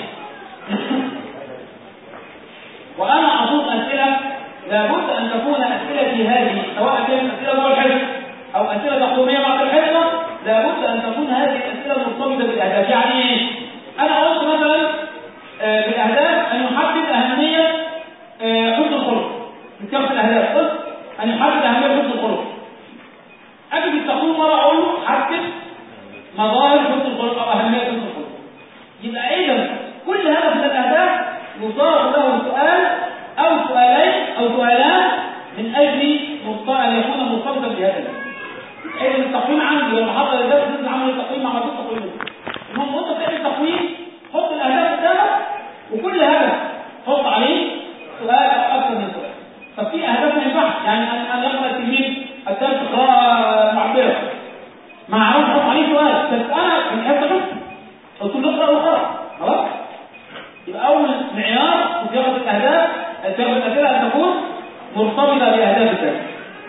وانا اظن اسئله لابد ان تكون اسئلتي هذه سواء كانت اسئله جوه الحفظ او اسئله تقويميه بعد الحفظ لابد ان تكون هذه الاسئله مرتبطه بالاهداف يعني ايه انا قلت مثلا آه بالاهداف ان يحدد اهميه آه حسن الخلق في الاهداف قلت ان يحدد اهميه حسن الخلق اجي في التقويم مره اقول له حدد مظاهر حسن الخلق او اهميه حسن الخلق يبقى اذا كل هدف من الاهداف يصار له سؤال او سؤالين او سؤالان من اجل ان يكون مرتبطا بهذا اذا التقويم عندي لما حصل الدرس نزل عمل التقويم مع مجموعه التقويم المهم وانت بتعمل التقويم حط الاهداف قدامك وكل هدف حط عليه سؤال او اكثر من سؤال طب في اهداف ما ينفعش يعني ان يقرا التلميذ الدرس قراءه معبره ما عرفش احط عليه سؤال بس انا من حته بس قلت له اقرا وخلاص خلاص يبقى اول معيار في صياغه الاهداف صياغه الاسئله ان تكون مرتبطه باهداف الدرس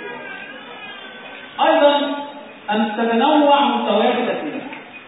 ايضا ان تتنوع مستويات الاسئله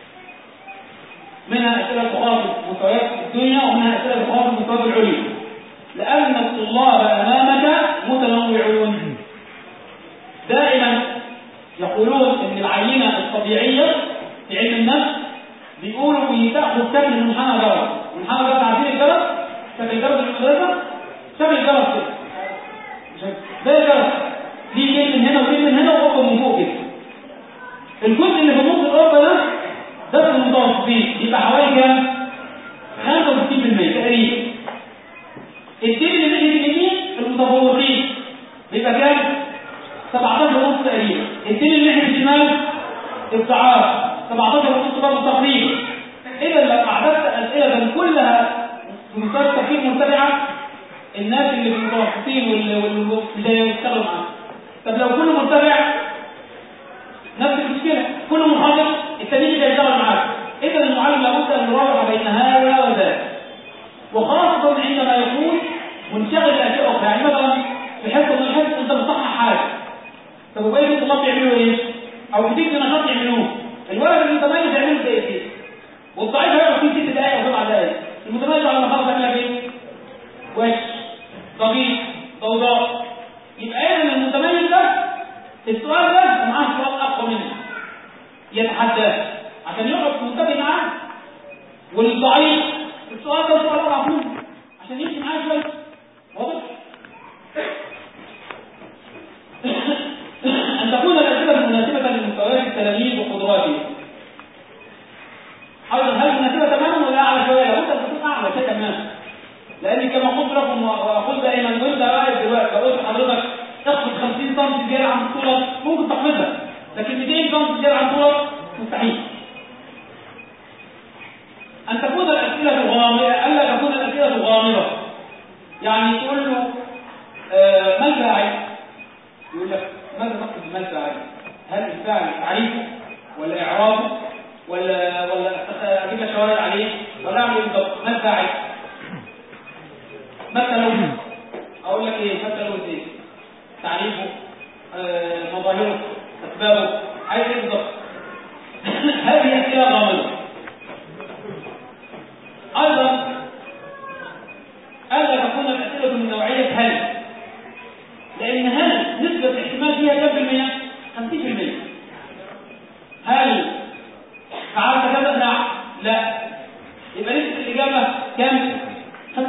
منها اسئله تخاطب مستويات الدنيا ومنها اسئله تخاطب المستويات العليا لان الطلاب امامك متنوعون دائما يقولون ان العينه الطبيعيه في علم النفس بيقولوا بتاخد شكل منحنى جرس منحنى جرس عارفين الجرس شكل جرس المدرسه شكل جرس كده زي جرس ليه جيل من هنا وجيل من هنا وقفه من فوق كده الجزء اللي في النص الارض ده ده في المتوسطين يبقى حوالي كام 65% تقريبا الدين اللي ناحيه اليمين المتفوقين يبقى كام 17 ونص تقريبا الدين اللي ناحيه الشمال استعاره 17 ونص برضه تقريبا اذا لو اعددت اسئله كلها في مستوى التفكير مرتفعه الناس اللي في المتوسطين واللي واللي مش هيشتغلوا معاك طب لو كله مرتفع نفس المشكله كله منخفض التانيين مش هيشتغل معاك اذا المعلم لابد ان يراوح بين هذا وذاك وخاصه عندما يكون منشغل باشياء اخرى يعني مثلا في حصه من الحصص انت بتصحح حاجه طب وباقي الطلاب يعملوا ايه؟ او بتدي نشاط يعملوه الولد المتميز يعمله دقيقتين والضعيف هيقعد فيه ست دقائق او سبع دقائق المتميز على ما خلص يعمل لك ايه؟ وش ضغيط ضوضاء يبقى اذا المتميز ده السؤال ده معاه سؤال اقوى منه يتحداه عشان يقعد منتبه معاه والضعيف السؤال ده سؤال اضعف منه عشان يمشي معاه شويه واضح ان تكون الاسئله مناسبه لمستويات التلاميذ وقدراتهم ايضا هل مناسبه تماما ولا اعلى شويه لابد ان تكون اعلى شيء تماما لان كما قلت لكم واقول دائما وانت واقف دلوقتي لو قلت لحضرتك اخفض 50 سم زياده عن طولك ممكن تحفظها لكن 200 سم زياده عن طولك مستحيل ان تكون الاسئله غامضه الا تكون الاسئله غامضه يعني تقول له آه ما الفاعل يقول لك ماذا تقصد ما الفاعل هل الفاعل تعريفه ولا اعرابه ولا ولا اجيب لك شواهد عليه ولا اعمل ايه بالضبط ما الفاعل مثلا اقول لك ايه مثلا ايه تعريفه آه، مظاهره اسبابه عايز ايه بالضبط هذه اسئله غامضه ايضا الا تكون الاسئله من نوعيه هل لان هل نسبه الاحتمال فيها كم في المية 50% هل فعلت كذا نعم لا يبقى نسبه الاجابه كم 50%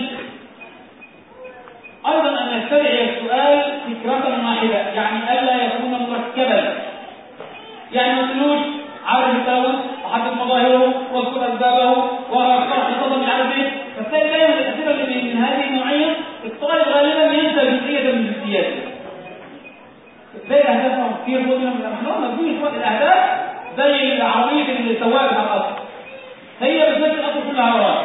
أيضا أن يستدعي السؤال فكرة واحدة يعني ألا يكون مركبا يعني ما تقولوش عارف التلوث وحدد مظاهره واذكر أسبابه وشرح القضاء مش عارف إيه فتلاقي دايما الأسئلة اللي من هذه النوعية الطالب غالبا ينسى جزئية من الجزئيات زي الأهداف كتير من الأمثلة ما فيش وقت الأهداف زي عربية السواق بتاع القطر هي بتمثل القطر كلها وراها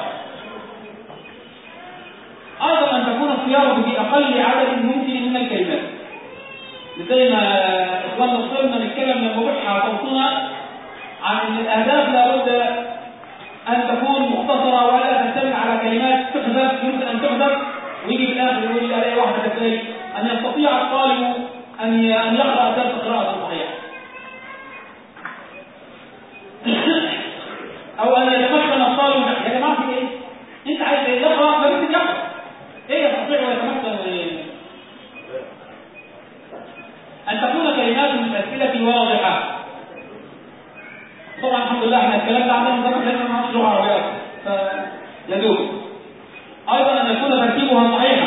أيضا أن تكون الصياغة بأقل عدد ممكن من الكلمات زي ما إخواننا وصلنا نتكلم لما بحى صوتنا عن أن الأهداف لابد أن تكون مختصرة ولا تعتمد على كلمات تحذف يمكن أن تحذف ويجي في الآخر يقول لي ألاقي واحدة كذلك أن يستطيع الطالب أن أن يقرأ درس قراءة صحيحة أو أن يتمكن الطالب يا جماعة في إيه؟ أنت عايز إيه؟ يقرأ فبس يقرأ ايه يستطيع ويتمكن ان تكون كلمات من الاسئله واضحه طبعا الحمد لله احنا الكلام ده عندنا زمان لان ما نعرفش لغه عربيه فيدوب ايضا ان يكون ترتيبها صحيحا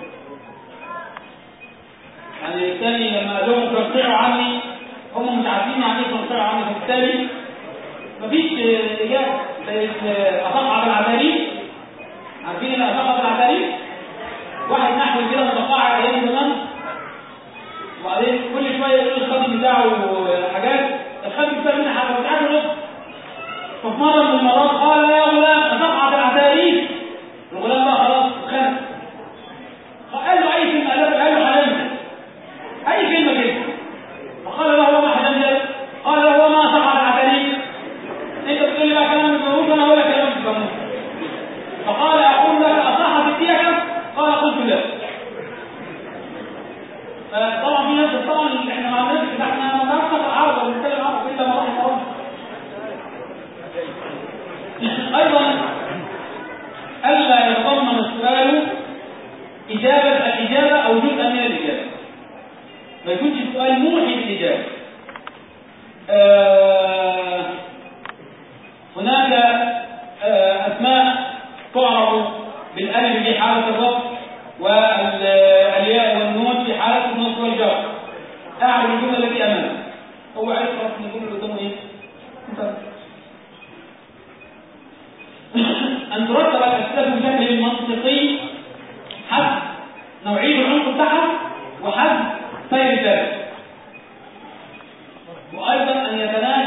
يعني الثاني لما قال لهم ترفعوا عني هم مش عارفين يعني ايه ترفعوا عني فبالتالي مفيش اجابه زي اصحاب العتاريف عارفين ان اصحاب العتاريف واحد نحو كده متقاعد ايام زمان وبعدين كل شويه يقول الخادم بتاعه حاجات الخادم بتاعه منها حاجه مش عارف يرد ففي مره من المرات قال يا غلام اصحاب العتاريف الغلام بقى خلاص اتخانق قال له اي كلمه قال له قال له حلمت اي كلمه كده فقال له وما حلمت قال له وما صحب العتاريف انت بتقول لي بقى كلام مش وانا اقول لك كلام مش فقال اقول لك اصحت الديكه قال قلت لا طبعا في ناس طبعا احنا ما عندناش احنا ما بنعرفش نقرا عربي ولا نتكلم عربي الا ما رحم ربنا ايضا الا يتضمن السؤال اجابه الاجابه او جزءا من الاجابه ما يكونش السؤال موحي بالاجابه آه هناك آه اسماء تعرف بالالف في حاله الرفع والياء والنون في حاله النصب والجر اعرف الجمله التي امامك هو عايز خلاص من الجمله اللي قدامه ايه ان ترتب الاسئله بشكل منطقي حسب نوعيه العنق بتاعها وحسب سير الدرس وايضا ان يتناسب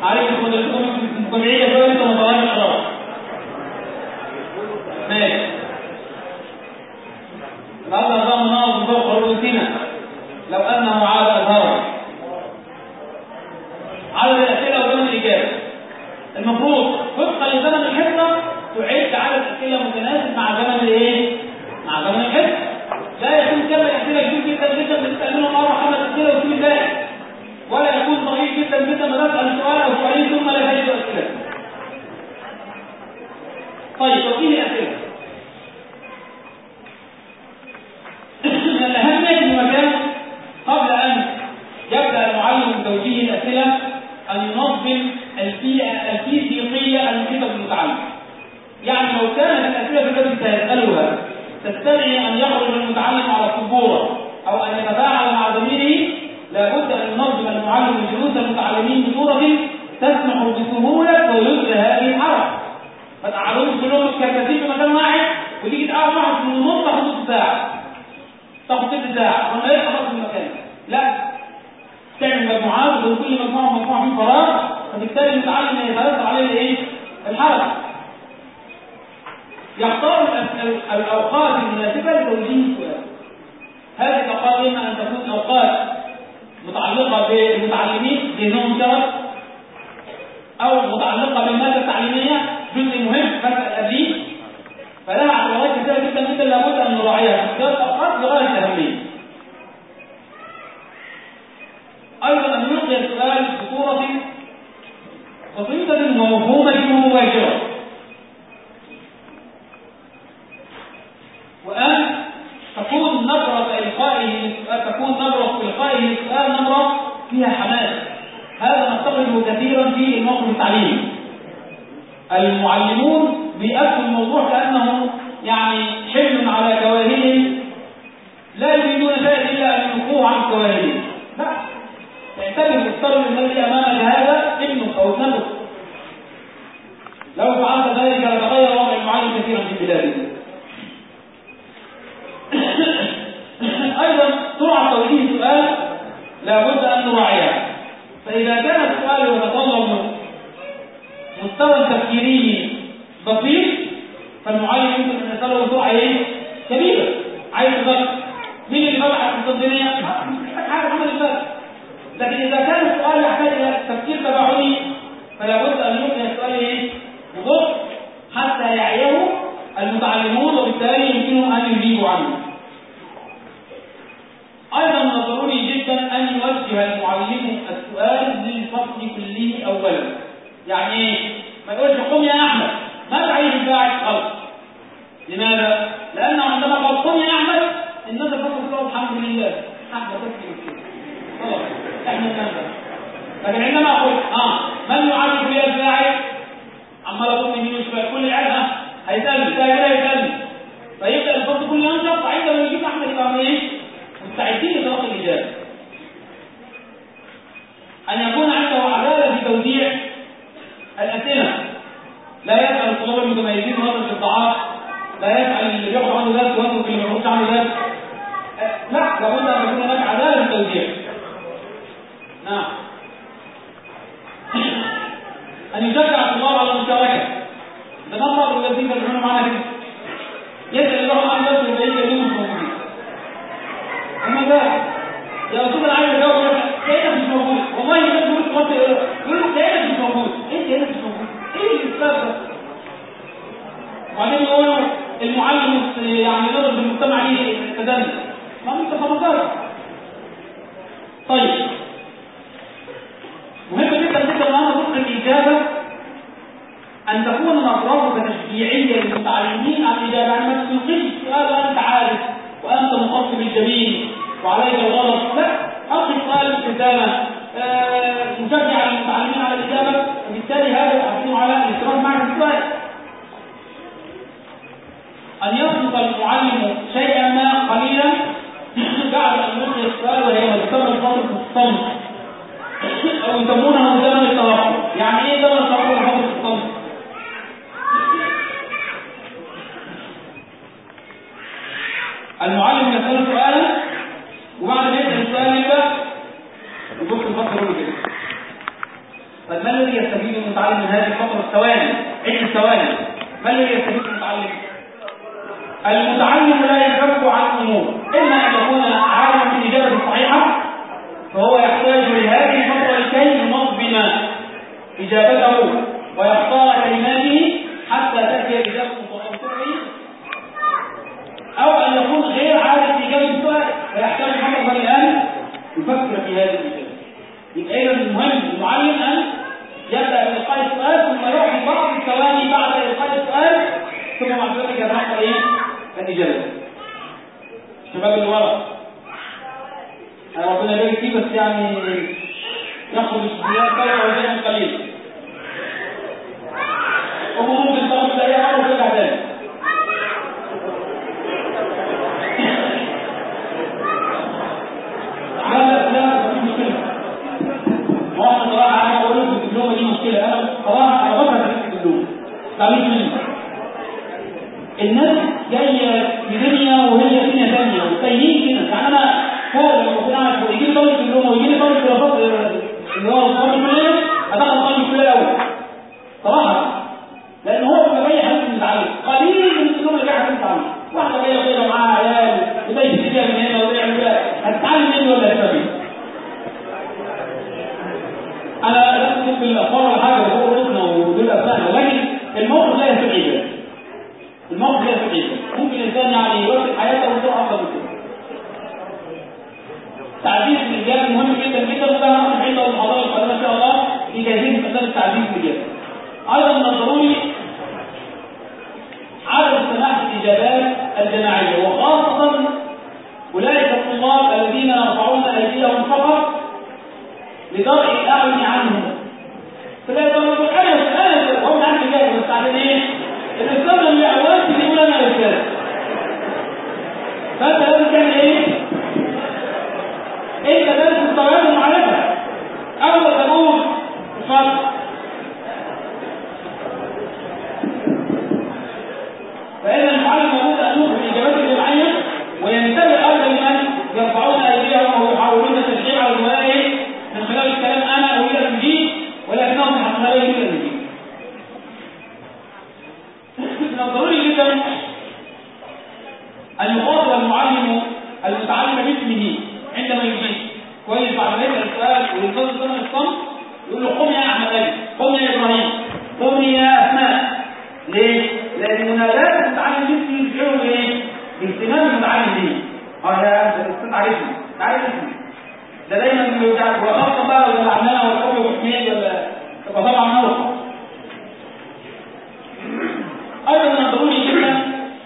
معلش مدرسكم مجتمعية شوية انت مطلعين خلاص ماشي الأزهر ده مناظر فوق رؤوسنا لو أنه عاد أزهر عدد الأسئلة وزمن الإجابة المفروض وفقا لزمن الحصة تعد عدد أسئلة متناسب مع زمن الإيه؟ مع زمن الحصة لا يكون كم الأسئلة كتير جدا جدا بتسأل منهم أربع خمس أسئلة وتسيب الباقي ولا يكون ضئيل جدا جدا ما تسأل سؤال أو سؤالين ثم لا تجد أسئلة طيب توجيه الأسئلة من الأهمية في المكان قبل أن يبدأ المعلم بتوجيه الأسئلة أن ينظم البيئة الفيزيقية المحيطة بالمتعلم. يعني لو كانت الأسئلة التي سيسألها تستدعي أن يخرج المتعلم على السبورة أو أن يتفاعل مع زميله لابد أن ينظم المعلم جلوس المتعلمين بصورة تسمح بسهولة ويسر هذه الحركة. ما تقعدوش كلهم متكركسين في مكان واحد وتيجي تقعد واحد في النص تاخد نص ساعة. تاخد ست ساعة وما يخلص من المكان. لا تعمل مجموعات وكل مجموعه مجموعه في فراغ فبالتالي المتعلم يتيسر عليه الايه؟ الحركه. يختار الاوقات المناسبه لتوجيه السؤال. هذه الاوقات اما ان تكون اوقات متعلقه بالمتعلمين ذهنهم شرف او متعلقه بالماده التعليميه جزء مهم مسألة قبليه فلها اعتبارات كثيره جدا جدا لابد ان نراعيها في اختيار الاوقات لغايه الاهميه. أيضا أن يلقي السؤال بصورة بسيطة ومفهومة ومباشرة وأن تكون نبرة إلقائه للسؤال تكون نبرة إلقائه للسؤال نبرة فيها حماس هذا نفتقده كثيرا في الموقف التعليمي المعلمون بيأتوا الموضوع كأنه يعني حمل على كواهلهم لا يريدون شيئا إلا أن يلقوه عن كواهلهم لا اعتبر الطالب الذي امامك هذا ابنك او ابنتك لو فعلت ذلك لتغير وضع المعلم كثيرا في بلادنا ايضا سرعه توجيه السؤال لابد ان نراعيها فاذا كان السؤال يتطلب مستوى تفكيري بسيط فالمعلم يمكن ان يساله بسرعه ايه؟ كبيره عايز يفكر مين اللي فتح القسطنطينيه؟ مش محتاج حاجه محمد الفاتح لكن إذا كان السؤال يحتاج إلى تفكير تبعوني فلا بد أن يلقي السؤال إيه؟ بضبط حتى يعيه المتعلمون وبالتالي يمكنهم أن يجيبوا عنه. أيضا من الضروري جدا أن يوجه المعلم السؤال للفصل كله أولا. يعني إيه؟ ما يقولش قم يا أحمد ماذا عليه الفاعل؟ غلط. لماذا؟ لأنه عندما قال قم يا أحمد الناس فصل تقول الحمد لله أحمد تسكت خلاص احنا ننزل لكن عندما اقول اه من يعرف لي الفاعل عمال اقول يمين وشمال كل العيال ها هيسالني ده كده هيسالني فيبدا الفصل كله ينشط فعندما يجيب احمد يبقى ايه مستعدين لتلقي الاجابه ان يكون عنده عداله في توزيع الاسئله لا يسال الطلاب المتميزين ويترك الضعاف لا يسال اللي بياخد عنده درس ويترك اللي ما بياخدش عنده درس لا لابد ان يكون هناك عداله في التوزيع نعم أن يشجع الطلاب على المشاركة ده نصر الذين يدعون معنا كده يسأل لهم عن نفسه ويبقى يجي مش موجودين أما ده يا أستاذ أنا عايز أجاوب كأنك مش موجود والله الناس بيقول في مصر يقول له كأنك مش موجود أنت هنا مش موجود إيه الأستاذ ده؟ وبعدين يقولوا المعلم يعني نظر بالمجتمع ليه التدني ما انت 15 طيب مهم جدا جدا ان انا اذكر الاجابه ان تكون الاطراف تشجيعيه للمتعلمين على الاجابه يعني ما تلقيش السؤال وانت عارف وانت مخاطب الجميل وعليك الغلط لا القي السؤال بالابتسامه آه مشجع المتعلمين على الاجابه وبالتالي هذا يحثهم على الاشتراك معك في السؤال ان يصدق المعلم شيئا ما قليلا بعد ان يلقي السؤال وهي مجتمع فتره الصمت او يسمونها زمن التوقف يعني ايه زمن التوقف وفتره الصمت المعلم يسأل سؤالا وبعد ما يسأل السؤال يبدأ يبص الفصل يقول كده طب ما الذي المتعلم من هذه الفترة الثواني عدة الثواني ما الذي يستفيد المتعلم؟ المتعلم لا ينفك عن امور اما ان يكون عالما بالاجابه الصحيحه فهو يحتاج لهذه الفتره لكي ينظم اجابته ويختار كلماته حتى تاتي اجابه متوسطه او ان يكون غير عارف في اجابه السؤال فيحتاج فقط ان يفكر في هذه الاجابه يبقى اذا المهم المعلم ان يبدا بإلقاء السؤال ثم يعطي بعض الثواني بعد إلقاء السؤال ثم بعد ذلك يتلقى ايه؟ الإجابة. الشباب اللي ورا ربنا يبارك فيه بس يعني ياخذ الشخصيات كده وزي قليل. أمه ممكن تاخد أي مرة وترجع تاني. لا لا لا مفيش مشكلة. هو انا صراحة انا بقول لكم الدبلومة دي مشكلة انا صراحة انا بكره في الدبلومة. تعليم مني. الناس جايه لدنيا وهي دنيا ثانيه وتايهين كده يعني انا فوق لما بكون قاعد فوق يجي لي طالب دبلومه ويجي لي طالب دراسات اللي هو طالب الكليه ادخل طالب الكليه الاول صراحه لان هو بيبقى جاي حد متعلم قليل من الدبلومه اللي جاي حد متعلم واحده جايه كده معاها عيال وده يشتكيها من هنا وده يعمل كده هتتعلم مني ولا هتستفيد؟ انا لا اقصد بالاطفال ولا حاجه وهو ركنه ودول ابنائنا ولكن الموقف لا يستدعي ذلك الموقف لا يستطيع ممكن الانسان يعني يوسع حياته ويصير افضل من كده تعزيز الرجال مهم جدا جدا وده هناخد عنده المحاضره القادمه ان شاء الله في جاهزيه مساله تعزيز الرجال ايضا من الضروري عدم السماح بالاجابات الجماعيه وخاصه اولئك الطلاب الذين يرفعون ايديهم فقط لدرء الاعين عنهم فلا يقول انا انا وهم عارف الاجابه بس عشان ايه؟ الإسلام اللي أولاد يقول أنا رجال فأنت لازم تعمل إيه؟ أنت لازم تستوعب المعرفة أول تقول اتفضل فإذا المعلم لابد أن يخرج الإجابات الجماعية وينتبه أيضا لمن يرفعون أيديهم ويحاولون التشجيع على زملائهم من خلال الكلام أنا أريد أن أجيب ولكنهم حقنا لا يريد أن أجيب من الضروري جدا أن يخاطب المعلم المتعلم باسمه عندما يجيب كويس بعد ما يسأل السؤال وينتظر زمن الصمت يقول له قم يا أحمد أبي قم يا إبراهيم قم يا أسماء ليه؟ لأن منادات المتعلم باسمه يشعره بإيه؟ باهتمام المتعلم به اه يا أنت الأستاذ عارفني عارف اسمي ده دايما بيوجعك وخاصة بقى لو زعلنا ولا أبي وحميد ولا تبقى طبعا نور أيضا من الضروري جدا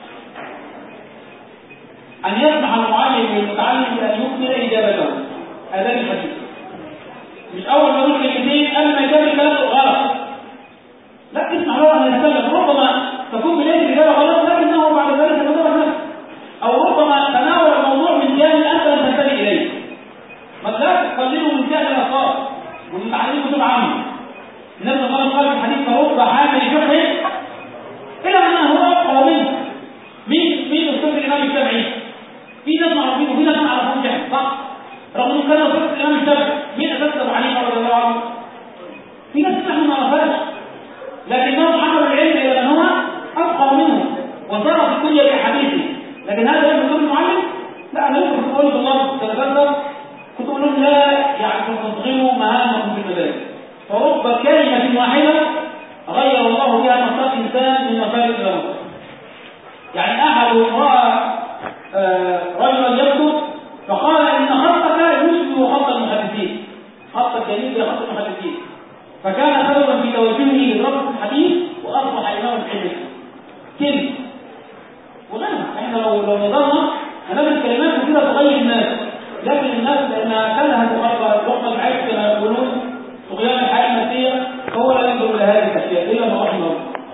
أن يسمح المعلم للمتعلم بأن يكمل إجابته هذا الحديث مش أول ما يقول كلمتين قبل ما يجاوب الكلام غلط لا اسمح له أن يتكلم ربما تكون بداية الإجابة غلط لكنه بعد ذلك يتدرب نفسه أو ربما تناول الموضوع من جانب أنت لم تنتبه إليه ما لا تقلله من جانب الأخطاء والمتعلم كتب عامة النبي صلى الله عليه وسلم قال في الحديث فرب حامل فقه إلى أنه هو أفقه منه مين مين أستاذ الإمام الشافعي؟ في ناس معروفين وفي ناس ما يعرفوش يعني صح؟ رغم انه كان أستاذ الإمام الشافعي مين أساس أبو حنيفة رضي الله عنه؟ في ناس نحن ما نعرفهاش لكنهم حملوا العلم إلى من هو أفقه منه وصار في كل بأحاديثه لكن هذا لم يكن المعلم؟ لا أنا يمكن تقول الله تتذكر كنت أقول لهم لا يعني تصغروا مهامكم في المدارس فرب كلمة واحدة غير الله بها مسار انسان من مسار الامر يعني احد راى رجلا يكتب فقال ان خطك يشبه خط المحدثين خط جميل زي خط المحدثين فكان سببا في توجهه لدراسه الحديث واصبح امام الحديث كلمه وغيرها احنا لو لو نظرنا هنجد كلمات كثيره تغير الناس لكن الناس لانها كانها تخطى لقمه العيش كما يقولون طغيان الحياه النفسيه فهو لا ينظر الى هذه الاشياء الا ما رحم الله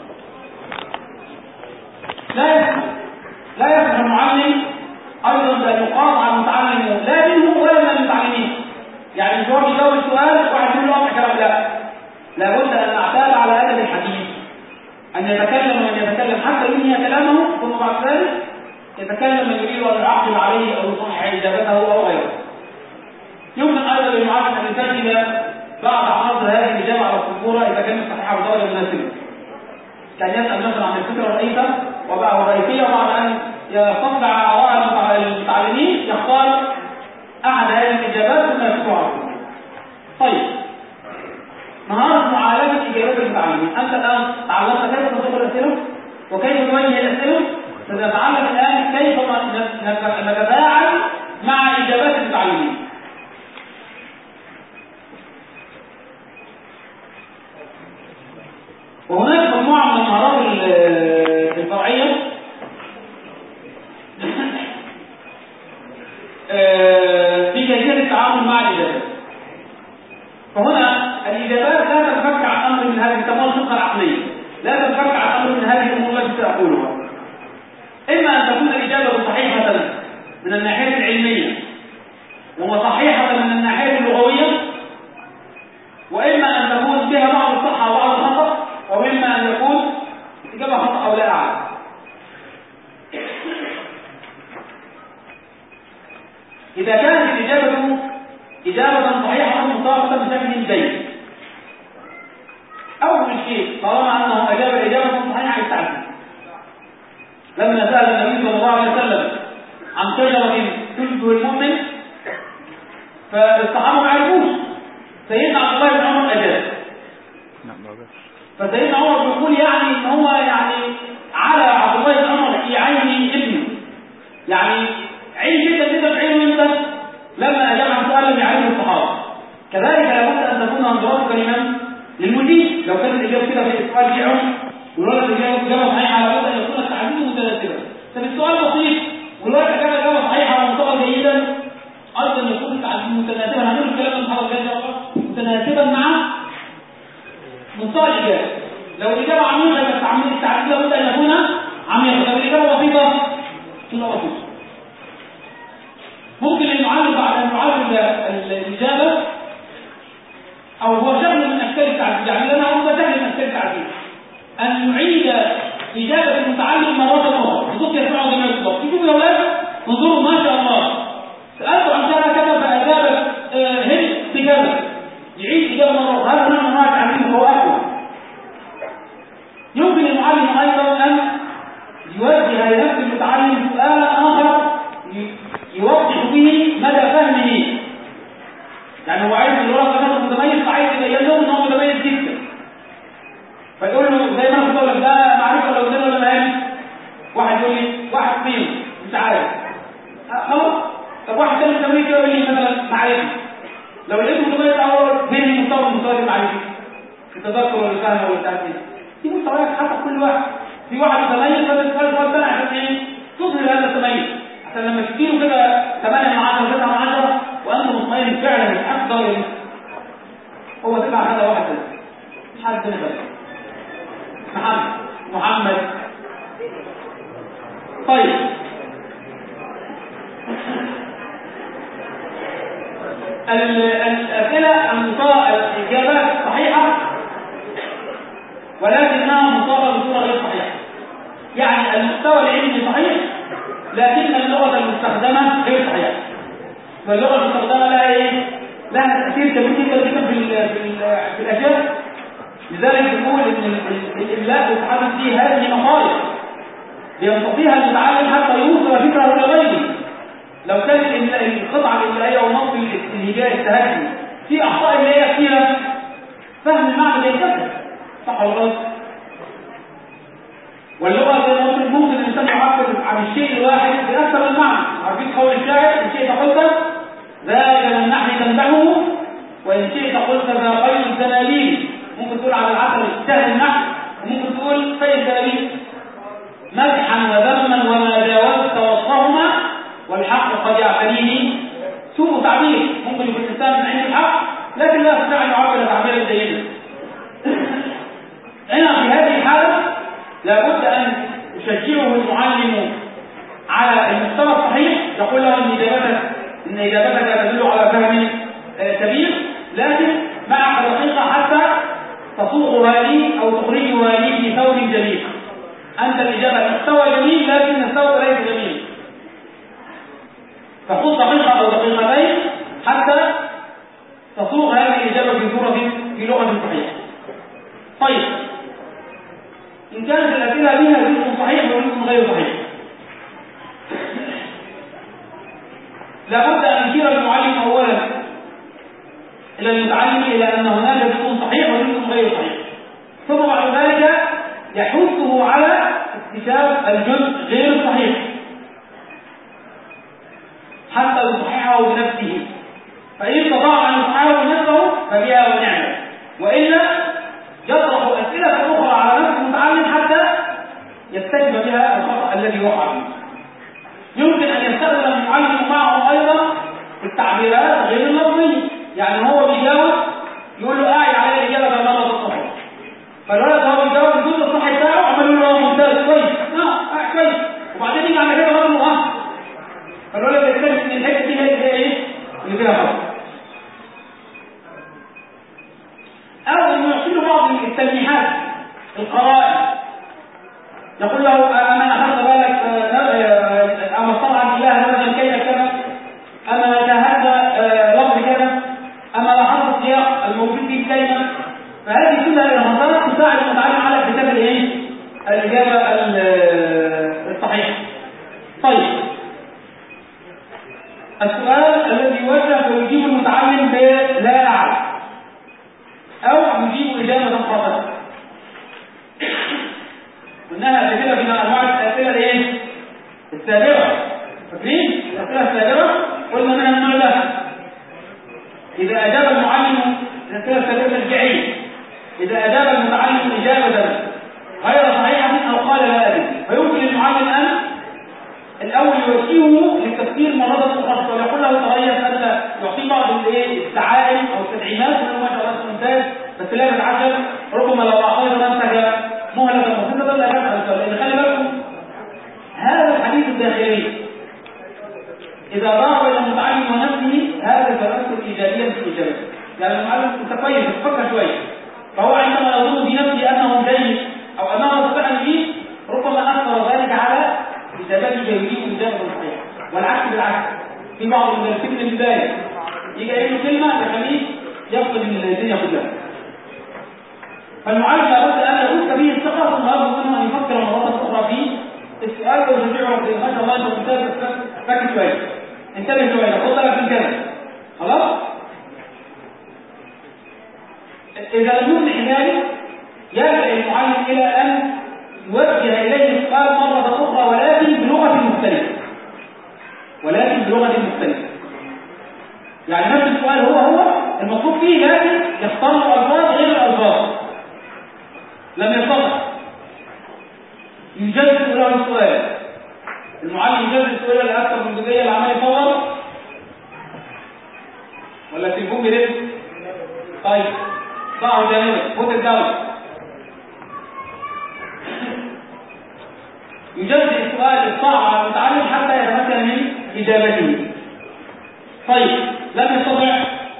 لا يسمح لا يسمح المعلم ايضا بان يقاطع المتعلم لا منه ولا من المتعلمين يعني مش هو بيجاوب السؤال واحد يقول له اقطع كلام لا لابد ان نعتاد على ادب الحديث ان يتكلم من يتكلم حتى ينهي كلامه ثم بعد ذلك يتكلم من يريد ان يعقب عليه او يصحح اجابته او غيره يمكن ايضا للمعلم ان يسجل بعد عرض هذه الإجابة على السبورة إذا كانت صحيحة بدرجة مناسبة كان يسأل مثلا عن الفكرة الرئيسة وبعد الرئيسية وبعد أن يستطلع آراء المتعلمين يختار أحد هذه الإجابات ثم يكتبها طيب مهارة معالجة إجابات المتعلمين أنت الآن تعلمت كيف تصوغ الأسئلة وكيف توجه الأسئلة سنتعلم الآن كيف نتفاعل مع إجابات المتعلمين وهناك مجموعة من المهارات الفرعية في كيفية التعامل مع الإجابات فهنا الإجابات لا تنفك عن أمر من هذه تسمى الخطة العقلية لا تنفك عن أمر من هذه الأمور التي سأقولها إما أن تكون الإجابة صحيحة من الناحية العلمية وصحيحة من الناحية اللغوية وإما أن تكون فيها بعض الصحة وبعض الخطأ وإما أن يكون إجابة خطأ أو لا أعلم إذا كانت الإجابة إجابة صحيحة مطابقة بشكل جيد أول شيء طالما أنه أجاب إجابة صحيحة للتعديل لما سأل النبي صلى الله عليه وسلم عن شجرة تشبه المؤمن فالصحابة ما عرفوش سيدنا عبد الله بن عمر أجاب فسيدنا عمر بيقول يعني ان هو يعني على عبد الله بن عمر في عين ابنه يعني عين جدا جدا في عينه انت لما اجاب عن سؤال لم يعرفه الصحابه كذلك لابد ان تكون نظرات كلمه للمجيب لو كانت الاجابه كده في السؤال في عمر ولولا الاجابه اجابه صحيحه لابد ان يكون التعديل متناسبا طب السؤال بسيط ولولا كان اجابه صحيحه ومنطقه جيدا ايضا يكون التعديل متناسبا هنقول الكلام ده المحاضره الجايه متناسبا مع منطقه الاجابه لو الاجابه عميقه يبقى التعديل التعديل لابد ان يكون عميقا لو الاجابه بسيطه تبقى بسيطه ممكن المعلم بعد ان يعلم الاجابه او هو شكل من اشكال التعديل يعني لنا هو شكل من اشكال التعديل ان يعيد اجابه المتعلم مره اخرى بصوت يسمعه جميع الصوت شوفوا يا اولاد انظروا ما شاء الله سالته عن كذا كذا فاجابت هند بكذا يعيد اجابه مره اخرى هذا نوع من انواع التعليم هو اقوى يمكن المعلم ايضا ان يوجه لنفس المتعلم سؤالا اخر يوضح به مدى فهمه يعني هو عايز الولد ده متميز فعايز يبين له ان هو متميز جدا فيقول له زي ما انا كنت بقول ده معرفه ولا قدام ولا مهاري واحد يقول لي واحد فين مش عارف خلاص طب واحد تاني متميز يقول لي مثلا معرفه لو لقيته متميز اول فين المستوى المستوى المعرفي التذكر ولا الفهم ولا تعرف ايه في مستويات حسب كل واحد في واحد متميز فانت تسال سؤال ثاني عشان ايه تظهر هذا التميز عشان لما تديله كده 8 من 10 9 من 10 وانت مطمئن فعلا مش حد ضايع هو تبع هذا واحد بس مش حد تاني بس محمد محمد طيب الأسئلة المطاقة الإجابات صحيحة ولكنها مطاقة بصورة غير صحيحة يعني المستوى العلمي صحيح لكن اللغة المستخدمة غير صحيحة فاللغة المستخدمة لها ايه؟ لها تأثير كبير جدا جدا في في الأشياء لذلك بنقول ان الإملاء يتحدث فيه هذه مخارج يستطيع المتعلم حتى يوصل فكره لغيره لو كانت القطعة الإملائية أو النص الهجائي التهجي في أخطاء إملائية كثيرة فهم المعنى ينتهي صح ولا غلط؟ واللغة زي ما قلت ممكن الإنسان يعبر عن الشيء الواحد بأكثر من معنى عارفين قول الشاعر إن شئت قلت ذاك من النحل تنبعه وإن شئت قلت ذا قيل الزنابيل ممكن تقول على العسل سهل النحل وممكن تقول سيد الزنابيل مدحا وذما وما جاوزت وصفهما والحق قد يعتريه سوء تعبير ممكن يكون الإنسان عنده الحق لكن لا يستطيع أن يعبر تعبيرا جيدا هنا في هذه الحالة لابد أن يشجعه المعلم على المستوى الصحيح يقول له ان اجابتك ان اجابتك تدل على فهم كبير لكن مع دقيقه حتى تصوغها لي او تخرجها لي في ثوب جميل انت الاجابه المستوى جميل لكن الثوب ليس جميل فخذ دقيقه او دقيقتين حتى تصوغ هذه الاجابه في صوره بلغة صحيحة طيب إن كانت الأسئلة بها جزء صحيح وجزء غير صحيح لابد أن يشير المعلم أولا إلى المتعلم إلى أن هناك جزء صحيح وجزء غير صحيح ثم بعد ذلك يحثه على اكتشاف الجزء غير الصحيح حتى يصححه بنفسه فإن استطاع أن يصححه بنفسه فبها ونعمة وإلا يطرح أسئلة أخرى على نفس المتعلم حتى يستجب بها الخطأ الذي وقع فيه يمكن أن يستخدم المعلم معه أيضا التعبيرات غير اللفظية يعني هو بيجاوب يقول له قاعد على الإجابة مرة الصحيح فالولد هو بيجاوب الجزء الصح بتاعه عمال يقول له هو ممتاز كويس اه آه، كويس وبعدين يجي على كده برضه اه فالولد يكتشف ان الحته دي هي ايه اللي فيها غلط او انه يعطي له بعض التلميحات القرائن يقول له اما اخذت بالك آه، آه، اما طبعا اله هذا كيف كذا اما شاهدت آه، لفظ كذا اما لاحظت السياق الموجود في الكلمه فهذه كلها الهندسات تساعد المتعلم على اكتشاف الايه؟ الاجابه ال- الصحيحه. طيب السؤال الذي يوجه فيجيب المتعلم بلا اعلم او يجيب اجابه خاطئه. قلناها قبل كده في انواع الاسئله الايه؟ السابقه فاكرين؟ الاسئله السابقه قلنا منها النوع ده إذا أجاب المعلم الأسئلة السابقة تشجيعية إذا أجاب المتعلم إجابة غير صحيحة أو قال لا أدري فيمكن للمعلم أن الأول يوجهه للتفكير مرة أخرى ويقول له تغير أنت يعطيه بعض الإيه الدعائم أو التدعيمات ويقول ما شاء الله أنت ممتاز بس لا تتعجب ربما لو أعطيت نفسك مهلة بسيطة لا تفعل لأن خلي بالكم هذا الحديث الداخلي إذا ضرب إلى المتعلم ونفسه هذا سيؤثر إيجابيا في إجابته يعني المعلم أنت كويس تفكر شوية فهو عندما يظن في نفسه أنه جيد أو أنه يستطيع أن يجيب ربما أثر ذلك على إجابته جيدين إجابة صحيحة والعكس بالعكس في بعض المدرسين من البداية يجي قايل له كلمة يخليه يفقد الدنيا كلها فالمعلم لابد أن يغث به الثقة ثم يطلب منه أن يفكر مرات أخرى في السؤال ويرجعه ما شاء الله أنت ممتاز بس فاكر شوية انتبه شوية خد بالك من كذا خلاص إذا لم يصلح ذلك يلجأ المعلم إلى أن يوجه إليه السؤال مرة أخرى ولكن بلغة مختلفة ولكن بلغة مختلفة يعني نفس السؤال هو هو المطلوب فيه لكن يختار له ألفاظ غير الألفاظ لم يستطع يجدد له السؤال المعلم يجدد السؤال لأكثر من جزئية اللي عمال يصور ولا التليفون بيرن طيب ضعوا جانبا خد الدولة يجدد السؤال الصعب على المتعلم حتى يتمكن من إجابته طيب لم يستطع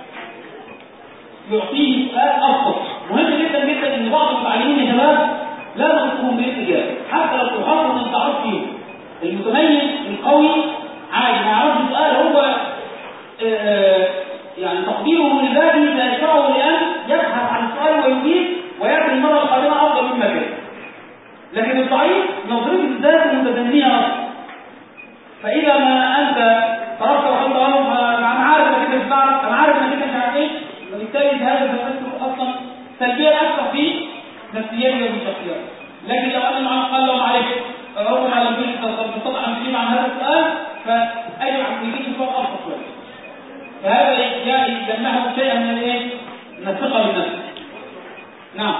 يعطيه سؤال أبسط مهم جدا جدا ان بعض المتعلمين يا شباب لا نصفهم بالاجابه حتى لو تحط من تعرف فيهم المتميز القوي عادي ما يعرفش السؤال هو آه، يعني تقديره لذاته سيدفعه لان يبحث عن السؤال ويجيب وياتي المره القادمه افضل مما كان لكن الضعيف نظرته بالذات متدنيه اصلا فاذا ما انت تركت وحط له انا عارف انك انت مش تعرف انا عارف انك انت مش عارف ايه وبالتالي هذا سيؤثر اصلا سلبيا اكثر في نفسيته وفي شخصيته لكن لو ان المعلم قال له معلش هو ما لم تستطع ان تجيب عن هذا السؤال فاجب عن تجيب سؤال ابسط شويه فهذا يمنحه شيئا من الايه؟ من الثقه بالنفس نعم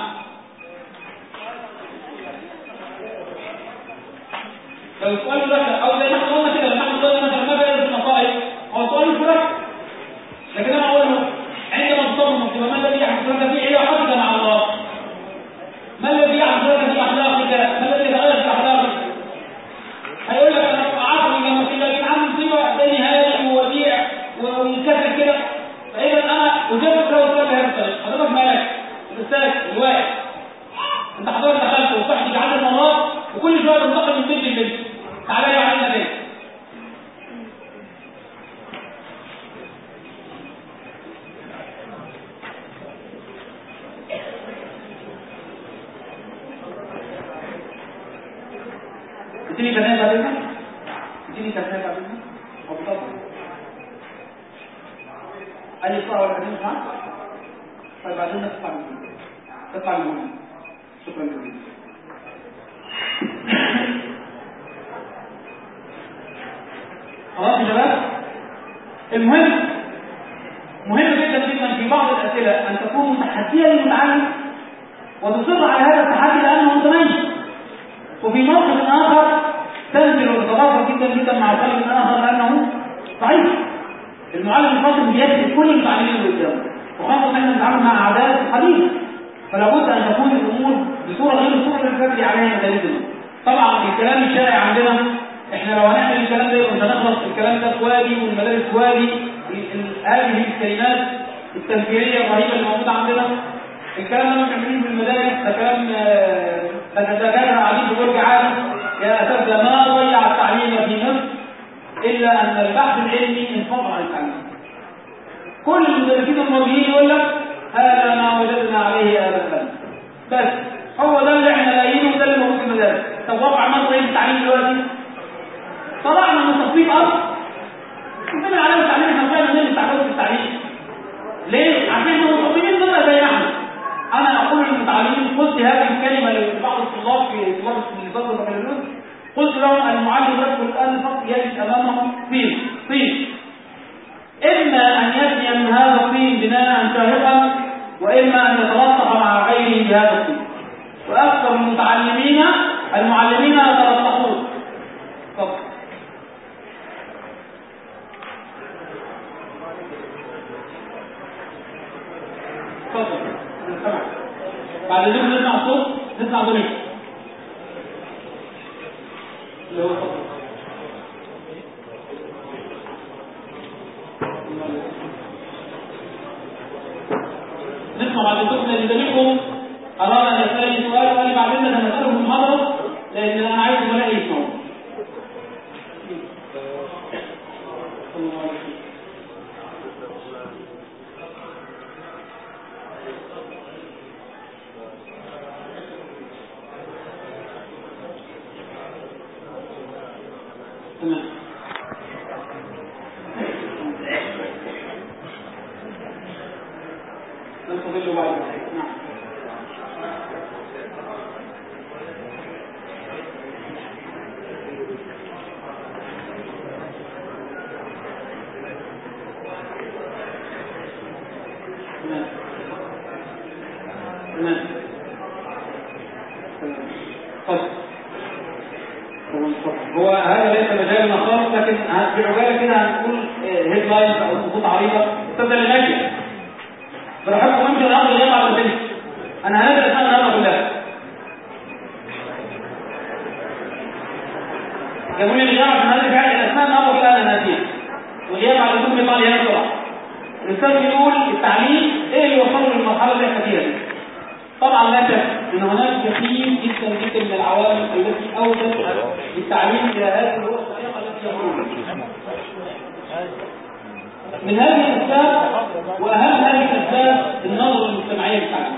لو السؤال مركب او زي ما احنا قلنا كده لما احنا قلنا مثلا ما بين المصائب هو السؤال مش مركب لكن انا اقول له عندما تصمم في ما الذي يحدث لك في علاقتك مع الله ما الذي يحدث لك في اخلاقك ما الذي يتغير في اخلاقك هيقول لك انا عصري لما كده لكن عندي مصيبه الدنيا هادي ووديع ومنكسر كده فاذا انا اجابت له السؤال بهذه الطريقه حضرتك مالك الاستاذ الواحد انت حضرتك دخلت وصحتك عدد مرات وكل شويه تنتقل من بنت لبنت تعالى لي وعلينا تاني تديني كلمه بعد اذنك تديني كلمه بعد اذنك او بطاقه اي صوره ولا كلمه معاك طيب بعدين تطلع من تطلع من هنا شكرا جزيلا خلاص يا شباب المهم مهم جدا جدا في بعض الاسئله ان تكون متحديه للمتعلم وتصر على هذا التحدي لانه متميز وفي موقف اخر تنزل وتتضافر جدا جدا مع طالب اخر لانه ضعيف المعلم الفاضل بيكتب كل المتعلمين اللي قدامه وخاصه ان احنا بنتعامل مع اعداد الحديث فلا بد ان تكون الامور بصوره غير الصوره اللي بتجري عليها مدارسنا طبعا الكلام الشائع عندنا احنا لو هنعمل الكلام ده يبقى مش هنخلص الكلام ده في وادي والمدارس في وادي هذه الكلمات التنفيريه الرهيبه اللي موجوده عندنا الكلام ده مش عاملينه في المدارس ده كلام دكاتره قاعدين في برج عالي يا اساتذه ما ضيع التعليم في مصر الا ان البحث العلمي انفضل عن التعليم كل المدرسين الماضيين يقول لك هذا ما وجدنا عليه ابدا بس هو ده اللي احنا لاقيينه وده اللي موجود في المدارس طب واقع مصر ايه التعليم دلوقتي طلعنا من تصفيق اصل ربنا علينا التعليم احنا طلعنا من التعليم في التعليم ليه؟ عشان المتصفين دول زي احنا انا اقول للمتعلمين قلت هذه الكلمه لبعض الطلاب في طلاب النظام البكالوريوس قلت لهم المعلم يدخل الان فقط يجد امامه طين طين اما ان يبني من هذا الطين بناء شاهقا واما ان يتلطف مع غيره بهذا الطين واكثر المتعلمين المعلمين يتلطفون فقط اتفضل بعد ذلك نسمع الصوت نسمع ضمير اللي هو اتفضل نسمع بعد الصوت لان ضميركم ارانا ان يسالني سؤال وقال لي بعدين انا هساله في المحاضره لان انا عايز زملائي يسمعوا صلى الله عليه وسلم تمام نستظل بعد نعم تمام تمام تمام هو هذا ليس مجالنا خالص لكن في عجاله كده هنقول هيد لاينز او خطوط عريضه تبدا اللي ماشيه براحتكم ممكن الامر غير على البنت انا هنبدا اسماء النهارده كلها جابوا لي الغياب عشان هذه فعلا الاسماء النهارده كلها انا ناسيها والغياب على الدكتور ايطاليا هنا بسرعه الاستاذ بيقول التعليم ايه اللي وصله للمرحله اللي احنا فيها دي طبعا لا شك ان هناك كثير جدا جدا من العوامل التي اودت التعليم الى هذه هو الطريقه التي يقول من هذه الاسباب واهم هذه الاسباب النظره المجتمعيه للتعليم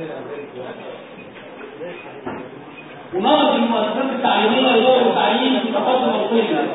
ونظره المؤسسات التعليميه لدور التعليم في تقدم الطفل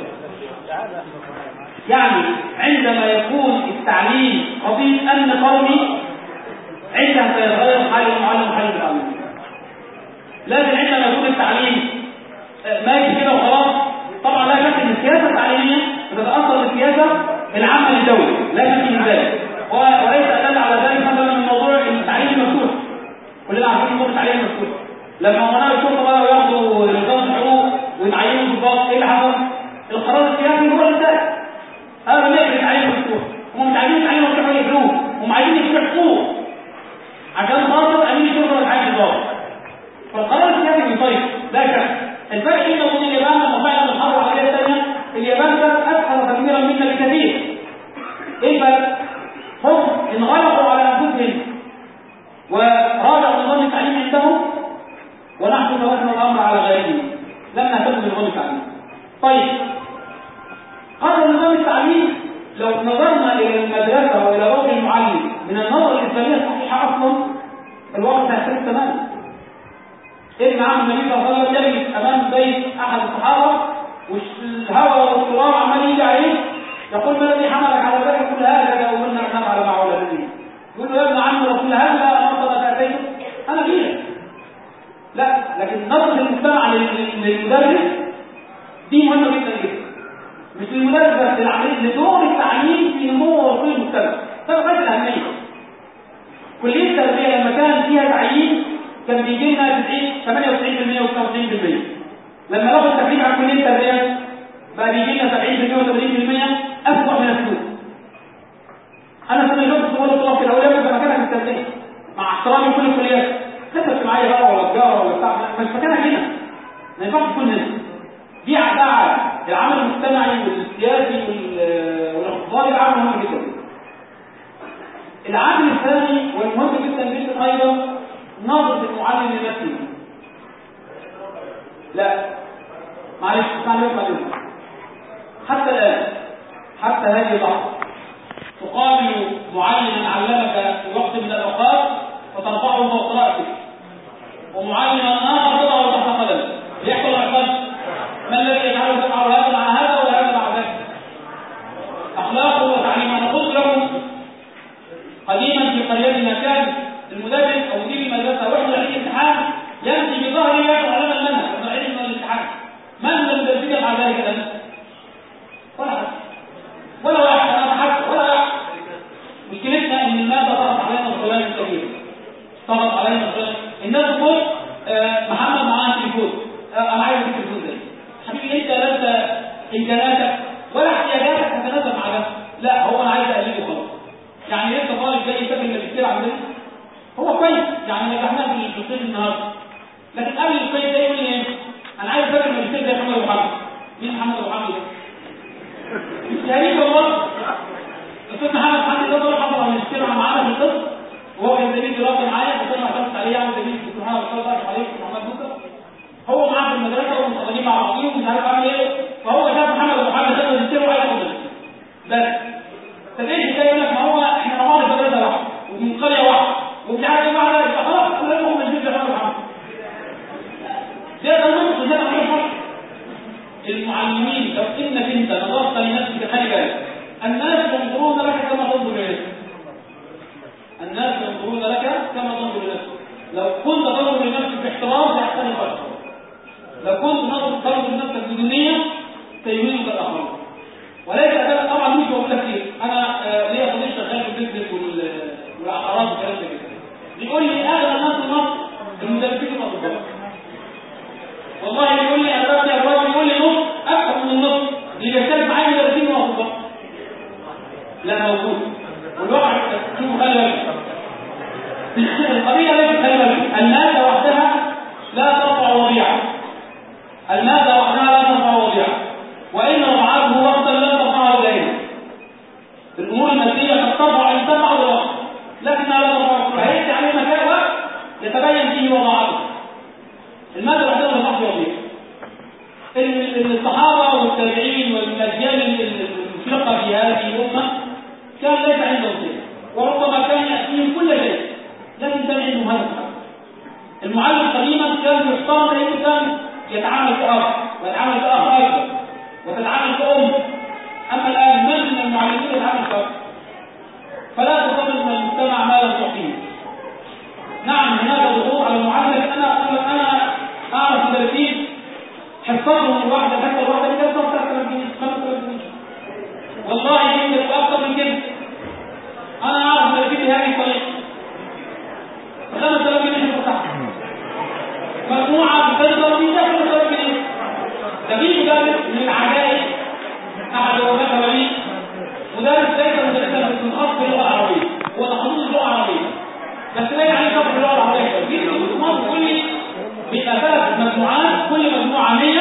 يعني عندما يكون التعليم قضيه امن قومي عندها سيتغير حال المعلم وحال المتعلم لكن عندما يكون التعليم ماشي كده وخلاص طبعا لا شك ان السياسه التعليميه بتتاثر بالسياسه العامه للدوله لا شك من ذلك وليس ادل على ذلك مثلا من موضوع التعليم المفتوح كلنا عارفين موضوع التعليم المفتوح لما امناء الشرطه بقى ياخدوا نظام الحقوق ويتعينوا ضباط ايه اللي حصل؟ القرار السياسي هو اللي انتهى هذا بنقل التعليم المفتوح هم مش عايزين التعليم المفتوح يقفلوه هم عايزين يكتبوا حقوق عشان خاطر امين الشرطه والحاج الضابط فالقرار السياسي بيسيطر لا شك الفرق بين وبين اليابان لما فعلا الحرب العالميه الثانيه اليابان كانت اكثر تدميرا منا بكثير ايه الفرق؟ هم انغلقوا على انفسهم وراجعوا نظام التعليم عندهم ونحن تركنا الامر على غيرهم لم نهتم بنظام التعليم طيب هذا نظام التعليم لو نظرنا الى المدرسه والى دور المعلم من النظره الاسلاميه الصحيحه اصلا الوضع هيختلف تماما ابن عم النبي صلى الله عليه وسلم يجلس امام بيت احد الصحابه والهواء والتراب عمال يجي عليه يقول ما الذي حملك على ذلك يقول هكذا وقلنا نفعل مع اولادنا يقول له يا ابن عم رسول هلا مرضى اتيت انا فيها لا لكن نظره المجتمع للمدرس دي مهمه جدا جدا مش للمدرس بس للعمليه لدور التعليم في نمو ورقي المجتمع ده غايه الاهميه كليه التربيه لما كان فيها تعيين كان بيجي لنا 90 98% و99% لما ناخد تكليف عن كليه التربيه بقى بيجي لنا 70% و80% اسوء من السوق انا سنه شفت صور الطلاب في الاولى في مكانها في التربيه مع احترامي لكل الكليات خدمه اجتماعيه بقى ولا تجاره ولا بتاع مش مكانها هنا ما ينفعش تكون هنا دي بقى العمل المجتمعي والسياسي والاقتصادي ده عامل مهم جدا العامل الثاني والمهم جدا جدا ايضا نظره المعلم لنفسه لا معلش معلش معلش حتى الان حتى هذه اللحظه تقابل معلما علمك في وقت من الاوقات وترفعه فوق راسك ومعلما اخر تضعه تحت قدمك يحصل العقاب ما الذي يجعله تفعل هذا مع هذا وهذا مع ذاك اخلاقه وتعليمه انا قلت لكم قديما في قريتنا كان المدرس او مدير المدرسه واحنا رايحين امتحان يمشي بظهره ويعلم المنهج ونعلم من الامتحان من المدرسين مع ذلك الان؟ ولا حد ولا واحد انا حتى ولا واحد مشكلتنا ان الماده ضغط علينا الظلام الكبير ضغط علينا الظلام الناس تقول آه محمد معاه تليفون آه انا عايز التليفون ده حبيبي انت لا انت امكاناتك ولا احتياجاتك تتناسب مع ده لا هو انا عايز اقلده خلاص يعني لسه طالب جاي يسافر الماجستير عندنا هو كويس يعني نجحنا في التصنيف النهارده لكن قبل الكويس ده يقول لي ايه انا عايز اسافر الماجستير زي محمد ابو حمد مين محمد ابو حمد ده؟ مش غريب والله الاستاذ محمد حمد ده طلع حضر الماجستير معانا في القسم وهو كان زميل دراسه معايا بس انا اعتمدت عليه يعني زميل في الدكتور محمد الله يرحمه عليه محمد موسى هو معاه في المدرسه ومستخدمين مع بعضهم ومش عارف اعمل ايه فهو شاف محمد ابو حمد ده ماجستير وعايز ياخد ماجستير بس طب ايه الحكايه يقول لك ما هو احنا مع بعض في مدرسه واحده ومن قريه واحده ومش عارف ايه واحده يبقى خلاص احنا لازم ناخد ماجستير زي محمد ابو حمد ده ده نقص ده نقص المعلمين لو انك انت نظرت لنفسك خلي بالك الناس ينظرون لك كما تنظر لنفسك الناس ينظرون لك كما تنظر لنفسك لو كنت تنظر لنفسك باحترام سيحترم الاخر لو كنت نظر تنظر لنفسك بدونيه سيهينك الاخرون وليس ده طبعا مش بقول لك ايه انا آه ليا صديق شغال في البيزنس والعقارات والكلام ده كده بيقول لي اغلى الناس في مصر المدرسين الاطباء والله يقول لي انا ببني ابواب يقول لي نص اكثر من النص اللي بيشترك معايا مدرسين واطباء لا موجود والواقع شوفوا خلي بالك القضيه ليست خلي بالك الماده وحدها لا ترفع وضيعه الماده وحدها لا ترفع وضيعه وان رفعته وقتا لن ترفعه دائما الامور الماديه قد ترفع الانسان بعض الوقت لكنها لا ترفعه فهيأتي عليه مكان وقت يتبين فيه وضعته المادة الوحيدة اللي تحت وظيفة الصحابة والتابعين والأجيال المشرقة في هذه الأمة كان ليس عندهم شيء وربما كان يأتيهم كل شيء لكن كان عندهم هذا المعلم قديما كان يحترم لأنه كان يتعامل كأب ويتعامل كأخ أيضا وتتعامل كأم أما الآن من من المعلمين يتعامل كأب فلا تطلب من المجتمع ما لم تعطيه نعم هناك ضغوط على المعلم أنا أقول لك أنا اعرف مدرسين حفظهم الواحده حتى الواحده دي كانت 3000 جنيه 5000 جنيه والله يمكن اكثر من كده انا اعرف مدرسين بهذه الطريقه 5000 جنيه في الصح مجموعه بتدرس في 5000 جنيه ده في مدرس من العجائب احد وفاه ولي مدرس ليس مدرسا في الخاص باللغه العربيه هو تخصص اللغه العربيه بس لا يعني شرح اللغه العربيه في مصر كل لي بيبقى ثلاث مجموعات كل مجموعة 100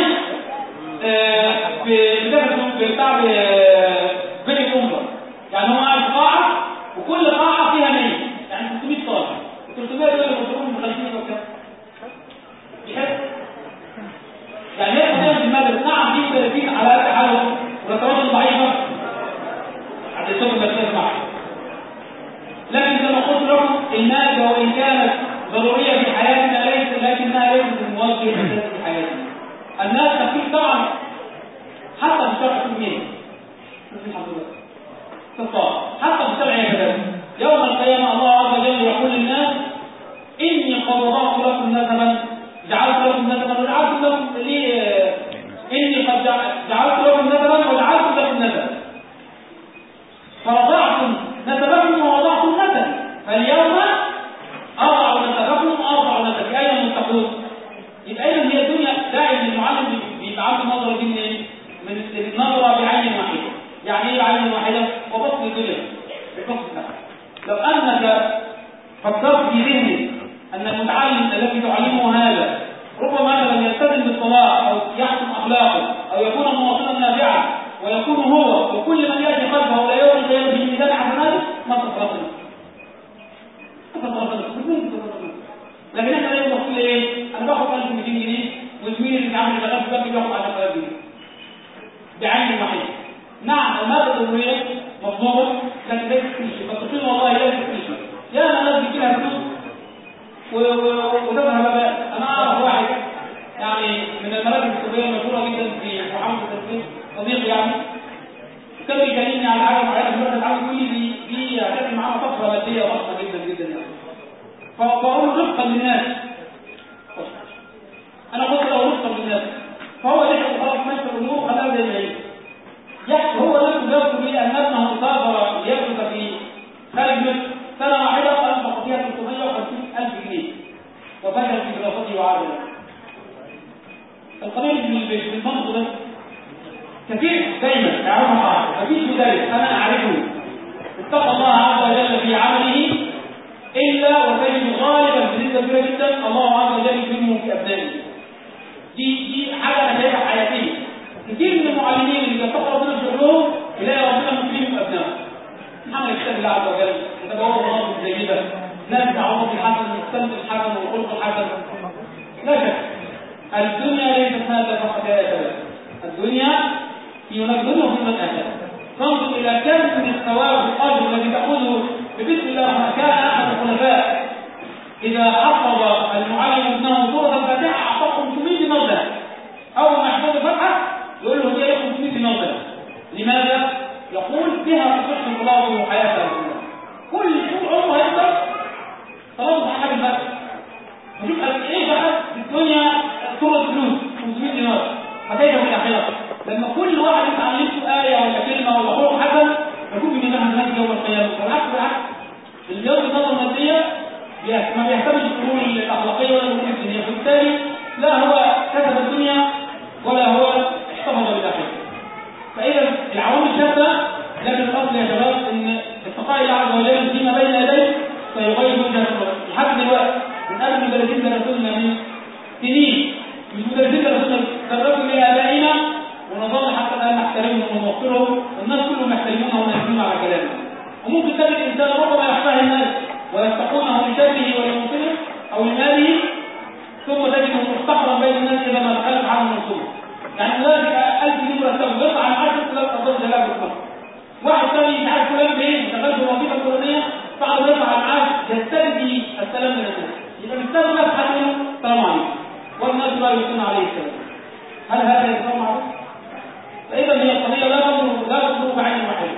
في بتاع بيت أمبر يعني هو قاعد في قاعة وكل قاعة فيها 100 يعني 600 طالب 300 دول المفروض من 50 أو كام يحس يعني هي قضية في المدرسة نعم في مدرسين على قد حالهم ورتباتهم ضعيفة عند الشغل المدرسة معه لكن كما قلت لكم المادة وإن كانت ضرورية في حياتنا ليس لكنها ليست وضابط شيء اساسي في حياتنا الناس تفكير طبعا حتى في الشرع الديني حتى في الشرع يا شباب يوم القيامه الله عز وجل يقول للناس اني قد وضعت لكم نسبا جعلت لكم نسبا وجعلت لكم لي اني قد جعلت لكم نسبا وجعلت لكم نسبا فرضعتم نسبكم ووضعتم نسبا فاليوم أضع نسبكم وأضع نسبي أين المتقون؟ يبقى إذا هي الدنيا دائما المعلم بيتعامل النظرة دي منين؟ من النظرة بعين واحدة يعني إيه بعين واحدة؟ وبطن الدنيا بفصل لو أنك فكرت في ذهنك أن المتعلم الذي تعلمه هذا ربما مثلا يلتزم بالصلاة أو يحسن أخلاقه أو يكون مواطنا نافعا ويكون هو وكل من يأتي خلفه ولا يوم القيامة في ميزان حسناته ما تفرقنا لكن احنا ليه بنقول ايه؟ انا باخد 1200 جنيه والزميل اللي عامل شغال في بنك بياخد 10000 جنيه. بعين واحده. نعم المادة الضرورية مطلوبة لكن ليست كل شيء، فالتقييم والله ليست كل شيء. يا ناس بيجي لها فلوس وتذهب بقى انا اعرف واحد يعني من المراكز الطبية المشهورة جدا في محافظة التسويق صديق يعني كان بيكلمني على حاجة معينة في المركز عاوز يقول لي دي دي هتعمل معانا طفرة مادية ضخمة جدا جدا يعني فبقول رفقا للناس انا قلت له رفقا للناس فهو لحق خلاص ماشي الامور وخلاها زي ما هي يحكي هو نفسه يذكر لي ان ابنه سافر ليدرس في خارج مصر سنه واحده انفق فيها 350 الف جنيه وفشل في دراسته وعاد القضيه بالمنطق ده كثير دايما يعرفها مفيش مدرس انا اعرفه اتقى الله عز وجل في عمله الا وتجد غالبا بنسبه كبيره جدا الله عز وجل يكرمه في ابنائه دي دي حاجه انا شايفها حياتيه كثير من المعلمين اللي بيتقوا ربنا في شغلهم يلاقي ربنا مكرمه في ابنائه محمد كتاب الله عز وجل يتبوأ مناصب جيده ناس تعوض الحسن والسلم الحسن والخلق الحسن لا شك الدنيا ليست هذا فقط يا شباب الدنيا في هناك دنيا وفي هناك اخره فانظر الى كم من الثواب والاجر الذي تاخذه ببسم الله ما كان احد الخلفاء اذا حفظ المعلم ابنه سوره الفاتحه اعطاه 500 دينار اول ما يحفظ الفتحه يقول له هي 500 دينار لماذا؟ يقول بها تصح الله حياته كل طول عمره هيقدر خلاص حاجه الفتح نشوف قد ايه بقى في الدنيا سوره فلوس 500 دينار فكيف في الاخره؟ لما كل واحد انت علمته ايه ولا كلمه ولا خلق حسن يكون بميزان حسنات يوم القيامه والعكس بالعكس اللي بياخد النظره الماديه ما بيهتمش بالامور الاخلاقيه ولا الامور الدينيه فبالتالي لا هو كسب الدنيا ولا هو احتفظ بالاخره فاذا العوامل شتى لكن الاصل يا شباب ان اتقاء الله عز وجل فيما بين يديه سيغير وجهه النظر لحد دلوقتي من قبل المدرسين درسونا من سنين مش مدرسين درسونا درسوا لابائنا ونظل حتى الان نحترمهم ونوقرهم والناس كلهم يحترمونه ويسلمون على كلامه وممكن تجد الانسان ربما يخفاه الناس ويتقونه لشره ولمنصبه او لماله ثم تجده مستقرا بين الناس اذا ما تخلف عنه منصوبه يعني ذلك 1000 جنيه مرتب بيطلع عن 10 لا تفضل جلال بالمصر واحد ثاني مش عارف فلان فين شغال في الوظيفه الفلانيه بعد ما يطلع المعاش يستلقي السلام من الناس يبقى مستني الناس حد يقول السلام عليكم والناس لا يقولون عليه السلام هل هذا يسلم عليكم؟ فإذا هي القضية لا تضرب لا تضرب بعين واحدة.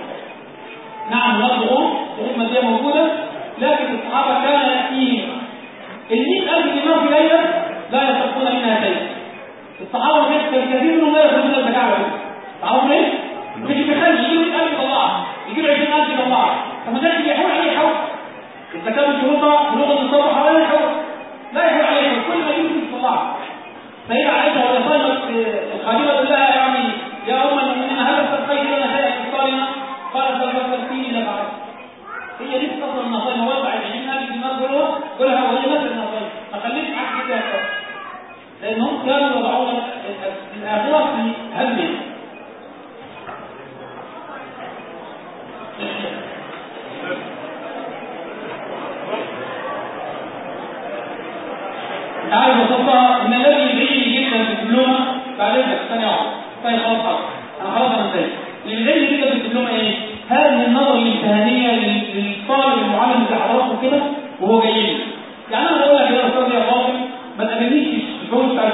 نعم هناك ضغوط، ضغوط مادية موجودة، لكن الصحابة كان يأتيهم ال 100000 دينار في ليلة لا يستحقون منها شيء. الصحابة كان كثير منهم لا يخرجون الزكاة على فكرة. تعرفوا ليه؟ مش بيخرج يجيب 100000 يطلعها، يجيب 20000 يطلعها، فما كانش بيحول عليه حول. الزكاة من شروطها بلوغ النصاب حوالين الحول. لا يحول عليه كل ما يجيب يطلعها. سيدة عائشة وهي صايمة الخادمة تقول لها يعني يا أم المؤمنين هل استبقيت لنا شيئا في إفطارنا؟ قالت بل فكرتيني لفعلت. هي دي أصلا إنها صايمة وضع 20000 دينار دولار قولها وهي نفس إنها صايمة، ما خليش عكس كده لأنهم كانوا يضعون الآخرة في همهم. تعالوا ببساطة إن الذي يدعيني جدا في الدبلومة بعدين بس ثانية واحدة طيب خلاص خلاص أنا خلاص أنا انتهيت اللي يدعيني جدا في الدبلومة إيه؟ هذه النظرة الامتهانية للطالب المعلم اللي حضراتكم كده وهو جاي لي يعني أنا بقول لك يا أستاذ يا فاطم ما تقابلنيش في الفلوس بتاع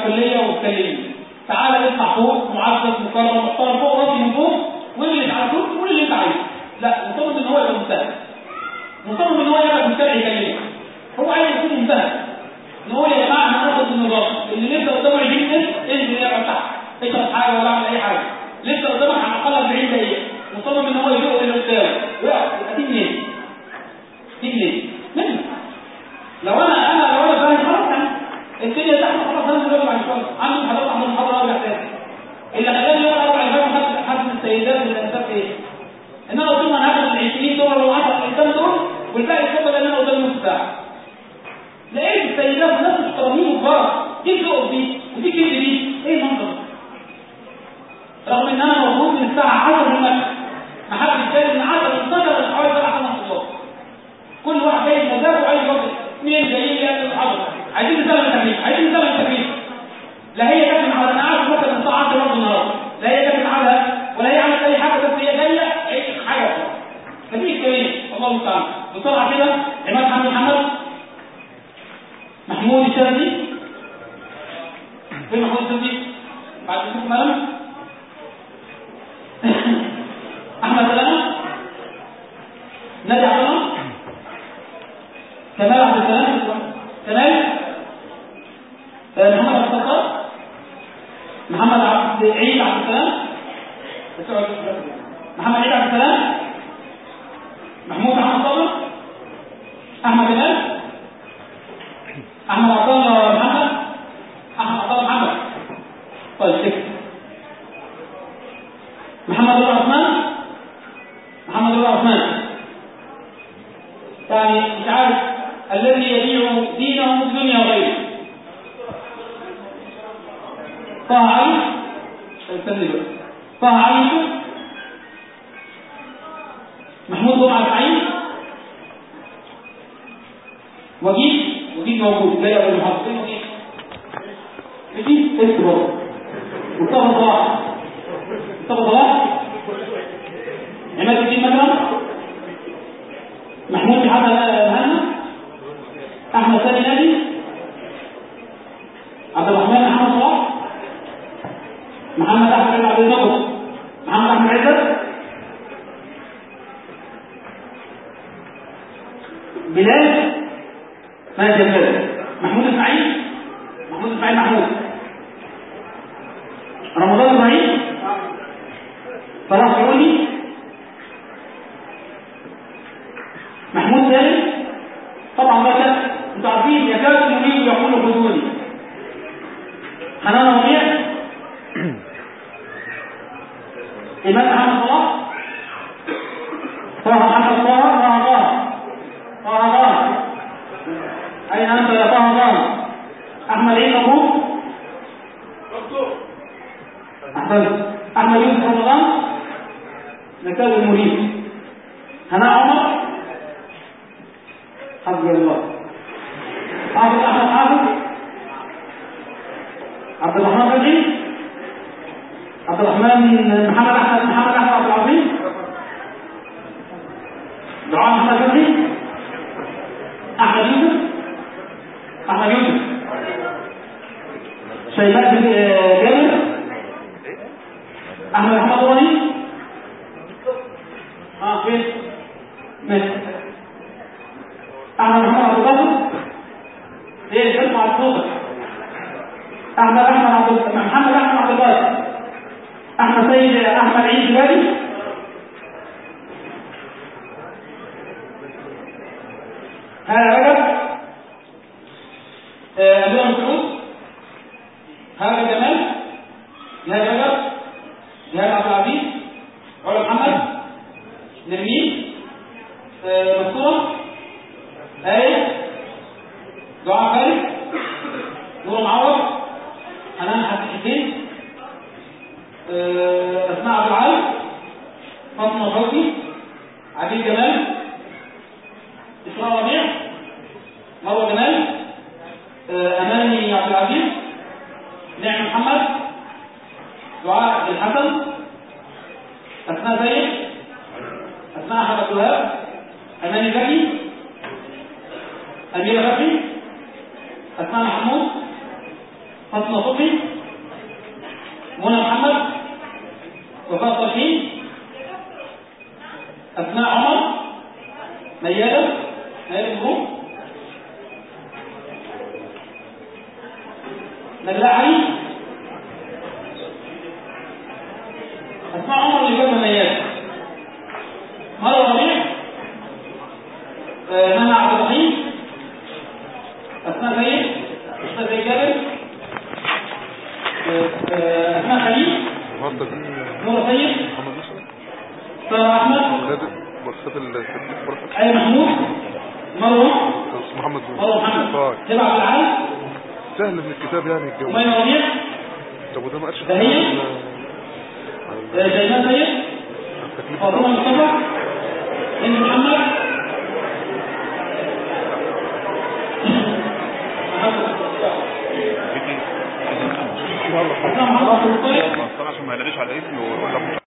المفروض ان هو يبقى مجتهد مصمم ان هو يبقى في الشرع يكلمه هو عايز يكون مجتهد ان هو يا جماعه انا هاخد النظام اللي لسه قدامه 20 متر انزل يقعد تحت اشرب حاجه ولا اعمل اي حاجه لسه قدامك على الاقل 40 دقيقه مصمم ان هو يزق اللي قدامه ويقف يبقى دي منين؟ دي منين؟ منك لو انا انا لو انا فاهم خلاص يعني الدنيا تحت خلاص انا دلوقتي بعد شويه عندي محاضرات عند المحاضره ارجع تاني اللي خلاني يوم اربع اللي فاتوا خدت حد السيدات والانسات ايه؟ ان انا قلت لهم انا هاخد ال 20 دولار وال 10 قدام دول والباقي اتفضل ان انا قدام نص ساعه لقيت السيدات وناس محترمين وكبار دي تقف دي ودي كده دي ايه المنظر رغم ان انا موجود من الساعه 10 للمغرب ما حدش جاي من 10 ل 12 من حوالي 7 8 صلاه كل واحد جاي مزاجه وعايز يوقف اثنين جايين يعملوا الحضر عايزين نسلم التكليف عايزين نسلم التكليف لا هي جت من على انا قاعد مثلا من الساعه 10 برضه النهارده لا هي جت من على ولا هي عملت اي حاجه بس هي جايه اي حاجه مفيش كلام الله المستعان بسرعه كده عماد حمد محمد محمود الشاذلي فين محمود الشاذلي بعد كده ملم احمد سلامه نادي عبد الله كمال عبد السلام كمال محمد عبد الستار محمد عبد عيد عبد السلام محمد عيد عبد السلام محمود احمد صابر احمد جمال احمد عبد الله محمد احمد عبد الله محمد طيب شكرا محمد رضا عثمان محمد رضا عثمان يعني مش عارف الذي يبيع دينه بدنيا غيره طه علي استنى بقى طه علي يوسف محمود جمعة سعيد وجيب وجيب موجود جاي ابو المحافظين وجيب وجيب اسم برضه مصطفى صلاح مصطفى صلاح عماد الدين مكرم محمود حسن مهنا احمد ثاني نادي عبد الرحمن محمد صلاح محمد احمد عبد النبو محمد احمد عزت بلال ماشي يا بلال محمود اسماعيل محمود اسماعيل محمود رمضان ابراهيم صلاح سعودي محمود سالم طبعا بقى كده انتوا عارفين يكاد المريد يقول خذوني حنان ربيع إمام محمد صلاح طه محمد طه طه طه طه طه أين أنت يا طه طه أحمد عيد أبوك أحسنت أحمد يوسف رمضان نكاد المريد هناء عمر حسبي الله حافظ احمد حافظ عبد الرحمن فتحي عبد الرحمن محمد احمد محمد احمد عبد العظيم دعاء محمد فتحي احمد يوسف احمد يوسف شيماء بن جابر احمد محمد ولي اه فين ماشي احمد محمد عبد القادر ايه ارفع الصوت احمد احمد عبد محمد احمد عبد القادر احمد سيد احمد عيد جبالي هذا رجب امير مسعود هذا جمال جهاد رجب جهاد عبد العزيز علا محمد نرمين منصوره آية دعاء خالد نور معوض حنان حسين أسماء عبد العال فاطمة فوزي عبيد جمال إسراء ربيع مروة جمال أماني عبد العزيز نعم محمد دعاء الحسن أسماء زيد أسماء أحمد عبد الوهاب أماني زكي أميرة فتحي أسماء محمود فاطمة صبحي منى محمد وفاء صالحين أسماء عمر ميادة ميادة الروم نجلاء علي أسماء عمر اللي جاب ميادة مروة ربيع آه، منى عبد الرحيم أسماء سيد أسماء سيد جابر آه، آه، أسماء خليل النهارده نور سيد محمد يوسف سارة أحمد خد خد التكليف بركة علي محمود مروة بس محمد مروة محمد طيب هبة عبد العال سهل من الكتاب يعني الجو أمية ربيع طب وده ما قالش ده هي؟ عن- عن آه، جيماء سيد التكليف فاطمة مصطفى هند محمد يلا أسماء محمد الطيب عشان ما يلاقيش على اسمي ويقول لك